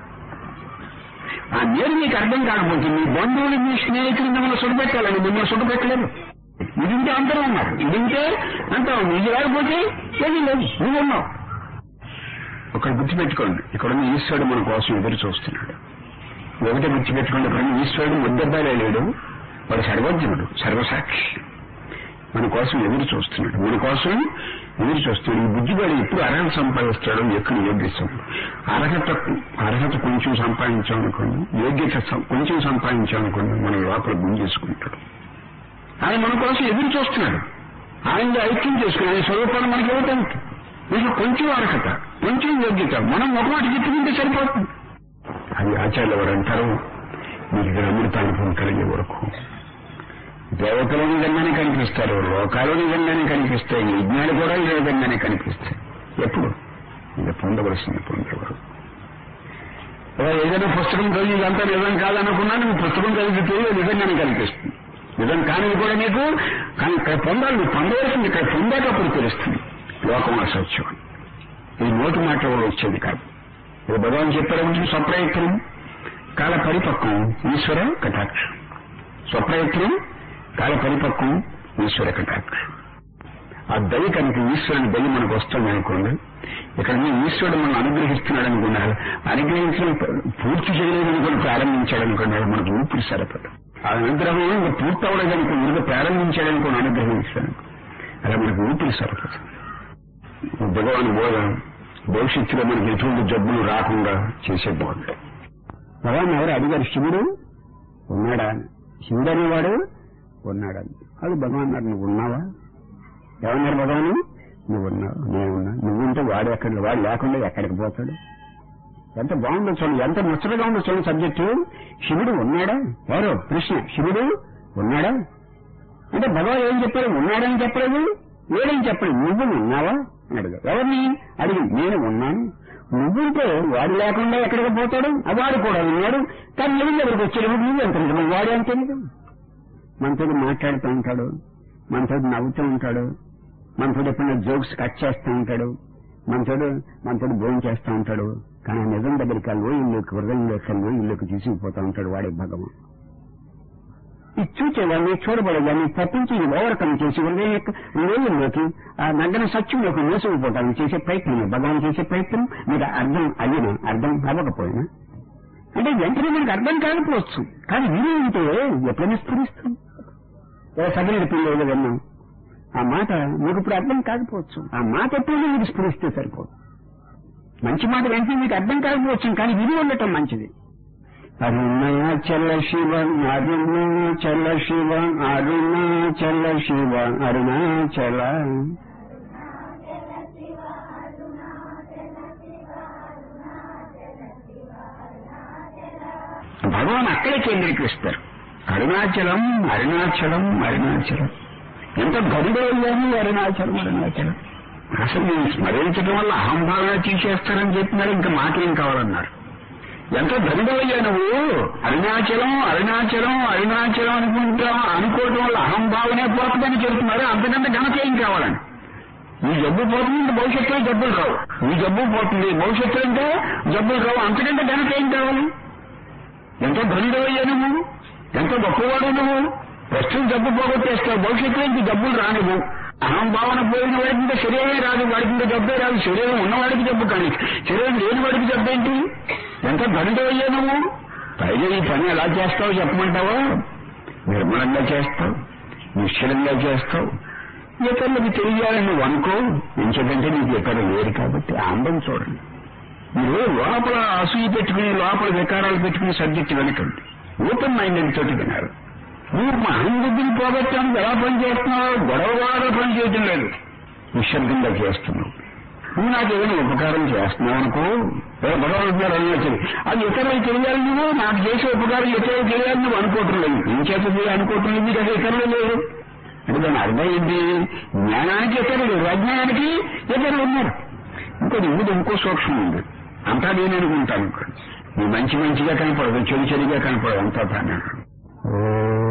ఆ నేను మీకు అర్థం కాకపోతే మీ బంధువులు మీ స్నేహితులు మిమ్మల్ని సుడిపెట్టాలని మిమ్మల్ని సుడిపెట్టలేరు ఇదింటే అందరూ ఉన్నారు ఇదింటే అంతా ఉంది ఇది రాకపోతే ఏమీ లేదు నువ్వు ఉన్నావు ఒకటి గుర్తుపెట్టుకోండి ఇక్కడ ఉన్న ఈశ్వరుడు మన కోసం ఎదురు చూస్తున్నాడు ఒకటే గుర్తుపెట్టుకోండి ఇక్కడ ఉన్న ఈశ్వరుడు ముద్దబ్బాలే లేడు వాడు సర్వజ్ఞుడు సర్వసాక్షి మన కోసం ఎదురు చూస్తున్నాడు మన కోసం ఎదురు చూస్తున్నాడు ఈ బుద్ధిగాడు ఎప్పుడు అర్హత సంపాదిస్తాడో ఎక్కువ యోగ్యత అర్హత అర్హత కొంచెం సంపాదించామనుకోండి యోగ్యత సం- కొంచెం సంపాదించామనుకోండి మన లోపల గుంజేసుకుంటాడు ఆయన మన కోసం ఎదురు చూస్తున్నాడు ఆయన ఐక్యం చేసుకుని ఆయన స్వరూపాన్ని మనకి ఇవ్వటానికి మీకు కొంచెం అర్హత కొంచెం యోగ్యత మనం ఒకటి చెప్పుకుంటే సరిపోతుంది అది ఆచార్యులు వారు అంటారు మీకు ఇక్కడ అమృతానుభవం కలిగే వరకు దేవతలు నిజంగానే కనిపిస్తారు లోకాలు నిజంగానే కనిపిస్తాయి యజ్ఞాలు కూడా నిజంగానే కనిపిస్తాయి ఎప్పుడు ఇది పొందవలసింది పొందేవారు ఏదైనా పుస్తకం చదివి ఇదంతా నిజం కాదనుకున్నా నువ్వు పుస్తకం చదివితే నిజంగానే కనిపిస్తుంది నిజం కానిది కూడా నీకు కానీ ఇక్కడ పొందాలి నువ్వు పొందవలసింది ఇక్కడ పొందాకప్పుడు తెలుస్తుంది లోకం అసత్యం ఇది నోటి మాట కూడా వచ్చేది కాదు ఇది భగవాన్ చెప్పారు స్వప్రయత్నం కాల పరిపక్వం ఈశ్వర కటాక్షం స్వప్రయత్నం కాల పరిపక్వం ఈశ్వర కటాక్షం ఆ దయ కనుక ఈశ్వరుని దయ మనకు వస్తుంది అనుకోండి ఇక్కడ మీ ఈశ్వరుడు మనం అనుగ్రహిస్తున్నాడు అనుకున్నారు అనుగ్రహించడం పూర్తి చేయలేదు అనుకుని ప్రారంభించాడు అనుకున్నాడు మనకు ఊపిరి సరిపడు ఆ అనుగ్రహం ఇంకా పూర్తి అవ్వలేదు అనుకో ఇంకా ప్రారంభించాడు అనుకుని అనుగ్రహించాడు అలా మనకు ఊపిరి సరిపడు భగవాన్ బోధ భవిష్యత్తులో మనకి ఎటువంటి జబ్బులు రాకుండా చేసే బోధ భగవాన్ ఎవరు అడిగారు శివుడు ఉన్నాడా శివుడు అనేవాడు ఉన్నాడా అది భగవాన్ అన్నారు నువ్వు ఉన్నావా ఏమన్నారు భగవాను నువ్వు ఉన్నావు నేను ఉన్నా నువ్వు ఉంటే వాడు ఎక్కడ వాడు లేకుండా ఎక్కడికి పోతాడు ఎంత బాగుందో చూడండి ఎంత ముచ్చటగా ఉందో చూడండి సబ్జెక్టు శివుడు ఉన్నాడా ఎవరు ప్రశ్న శివుడు ఉన్నాడా అంటే భగవాన్ ఏం చెప్పారు ఉన్నాడని చెప్పలేదు లేడని చెప్పలేదు నువ్వు ఉన్నావా అని అడిగారు ఎవరిని అడిగి నేను ఉన్నాను నువ్వుంటే వాడు లేకుండా ఎక్కడికి పోతాడు ఆ వాడు కూడా ఉన్నాడు కానీ నువ్వు దగ్గరికి వచ్చేటప్పుడు నువ్వు ఎంత నిజం వాడు ఎంత నిజం మనతో మాట్లాడుతూ ఉంటాడు మనతో నవ్వుతూ ఉంటాడు మనతో ఎప్పుడైనా జోక్స్ కట్ చేస్తూ ఉంటాడు మనతోడు మనతోడు భోజనం చేస్తూ ఉంటాడు కానీ ఆ నిజం దగ్గరికి ఆ లోయల్లోకి హృదయంలోకి ఆ లోయల్లోకి తీసుకుపోతూ ఉంటాడు వాడే భగవాన్ ఇది చూచేవాడిని చూడబడేదాన్ని తప్పించి ఓవర్కమ్ చేసి హృదయం యొక్క లోయల్లోకి ఆ నగ్గన సత్యంలోకి మోసుకుపోవడానికి చేసే ప్రయత్నం భగవాన్ చేసే ప్రయత్నం మీకు అర్థం అయినా అర్థం అవ్వకపోయినా అంటే వెంటనే మనకు అర్థం కాకపోవచ్చు కానీ విని ఉంటే ఎప్పుడైనా స్ఫురిస్తుంది సగలిడి పిల్లలు విన్నాం ఆ మాట మీకు ఇప్పుడు అర్థం కాకపోవచ్చు ఆ మాట ఎప్పుడైనా మీకు స్ఫురిస్తే సరిపోదు మంచి మాట వెంటనే మీకు అర్థం కాకపోవచ్చు కానీ విని ఉండటం మంచిది అరుణాచల శివ అరుణాచల శివ అరుణాచల శివ అరుణాచల భగవాన్ అక్కడే కేంద్రీకరిస్తారు అరుణాచలం అరుణాచలం అరుణాచలం ఎంత గరుడయ్యాను అరుణాచలం అరుణాచలం అసలు నేను స్మరించడం వల్ల అహంభావన తీసేస్తారని చెప్పినారు ఇంకా మాకేం కావాలన్నారు ఎంత ధనుడయ్యా నువ్వు అరుణాచలం అరుణాచలం అరుణాచలం అనుకుంటాం అనుకోవటం వల్ల అహంభావనే పోతుందని చెబుతున్నారు అంతకంటే ఘనత ఏం కావాలని ఈ జబ్బు పోతుంది భవిష్యత్తులో జబ్బులు రావు ఈ జబ్బు పోతుంది భవిష్యత్తులో అంటే జబ్బులు రావు అంతకంటే ఘనత ఏం కావాలి ఎంత ధనుడయ్యా నువ్వు ఎంత గొప్పవాడు నువ్వు ప్రస్తుతం జబ్బు పోగొట్టేస్తావు భవిష్యత్తులో ఇంక జబ్బులు రానివ్వు అహం భావన పోయిన వాడికి ఇంకా శరీరమే రాదు వాడికి ఇంకా జబ్బే రాదు శరీరం ఉన్నవాడికి జబ్బు కానీ శరీరం లేని వాడికి జబ్బు ఏంటి ఎంత ధనుడయ్యా నువ్వు పైగా ఈ పని ఎలా చేస్తావో చెప్పమంటావా నిర్మలంగా చేస్తావు నిశ్చలంగా చేస్తావు ఇతరులకు తెలియాలని నువ్వు అనుకో ఎంచేదంటే నీకు ఇతరు లేరు కాబట్టి ఆనందం చూడండి మీరు లోపల అసూయ పెట్టుకుని లోపల వికారాలు పెట్టుకుని సబ్జెక్ట్ వెనకండి ఓపెన్ మైండెడ్ తోటి విన్నారు నువ్వు మా బుద్ధిని పోగొట్టడానికి ఎలా పని చేస్తున్నావు గొడవ గొడవ పని చేయటం లేదు నిశ్శబ్దంగా చేస్తున్నావు నువ్వు నాకు ఏదైనా ఉపకారం చేస్తున్నావు అనుకో ఏదో గొడవ ఉంటున్నారు అన్నట్టు అది ఇతరులకు తెలియాలి నువ్వు నాకు చేసే ఉపకారం ఇతరులకు తెలియాలి నువ్వు అనుకోవటం లేదు ఏం చేస్తుంది అనుకోవటం లేదు కదా ఇతరులు లేరు అంటే దాని అర్థం ఏంటి జ్ఞానానికి ఇతరులు లేరు అజ్ఞానానికి ఇతరులు ఉన్నారు ఇంకోటి ఇందులో ఇంకో సూక్ష్మం ఉంది అంతా నేను అనుకుంటాను నీ మంచి మంచిగా కనపడదు చెడు చెడుగా కనపడదు అంతా తానే ఓ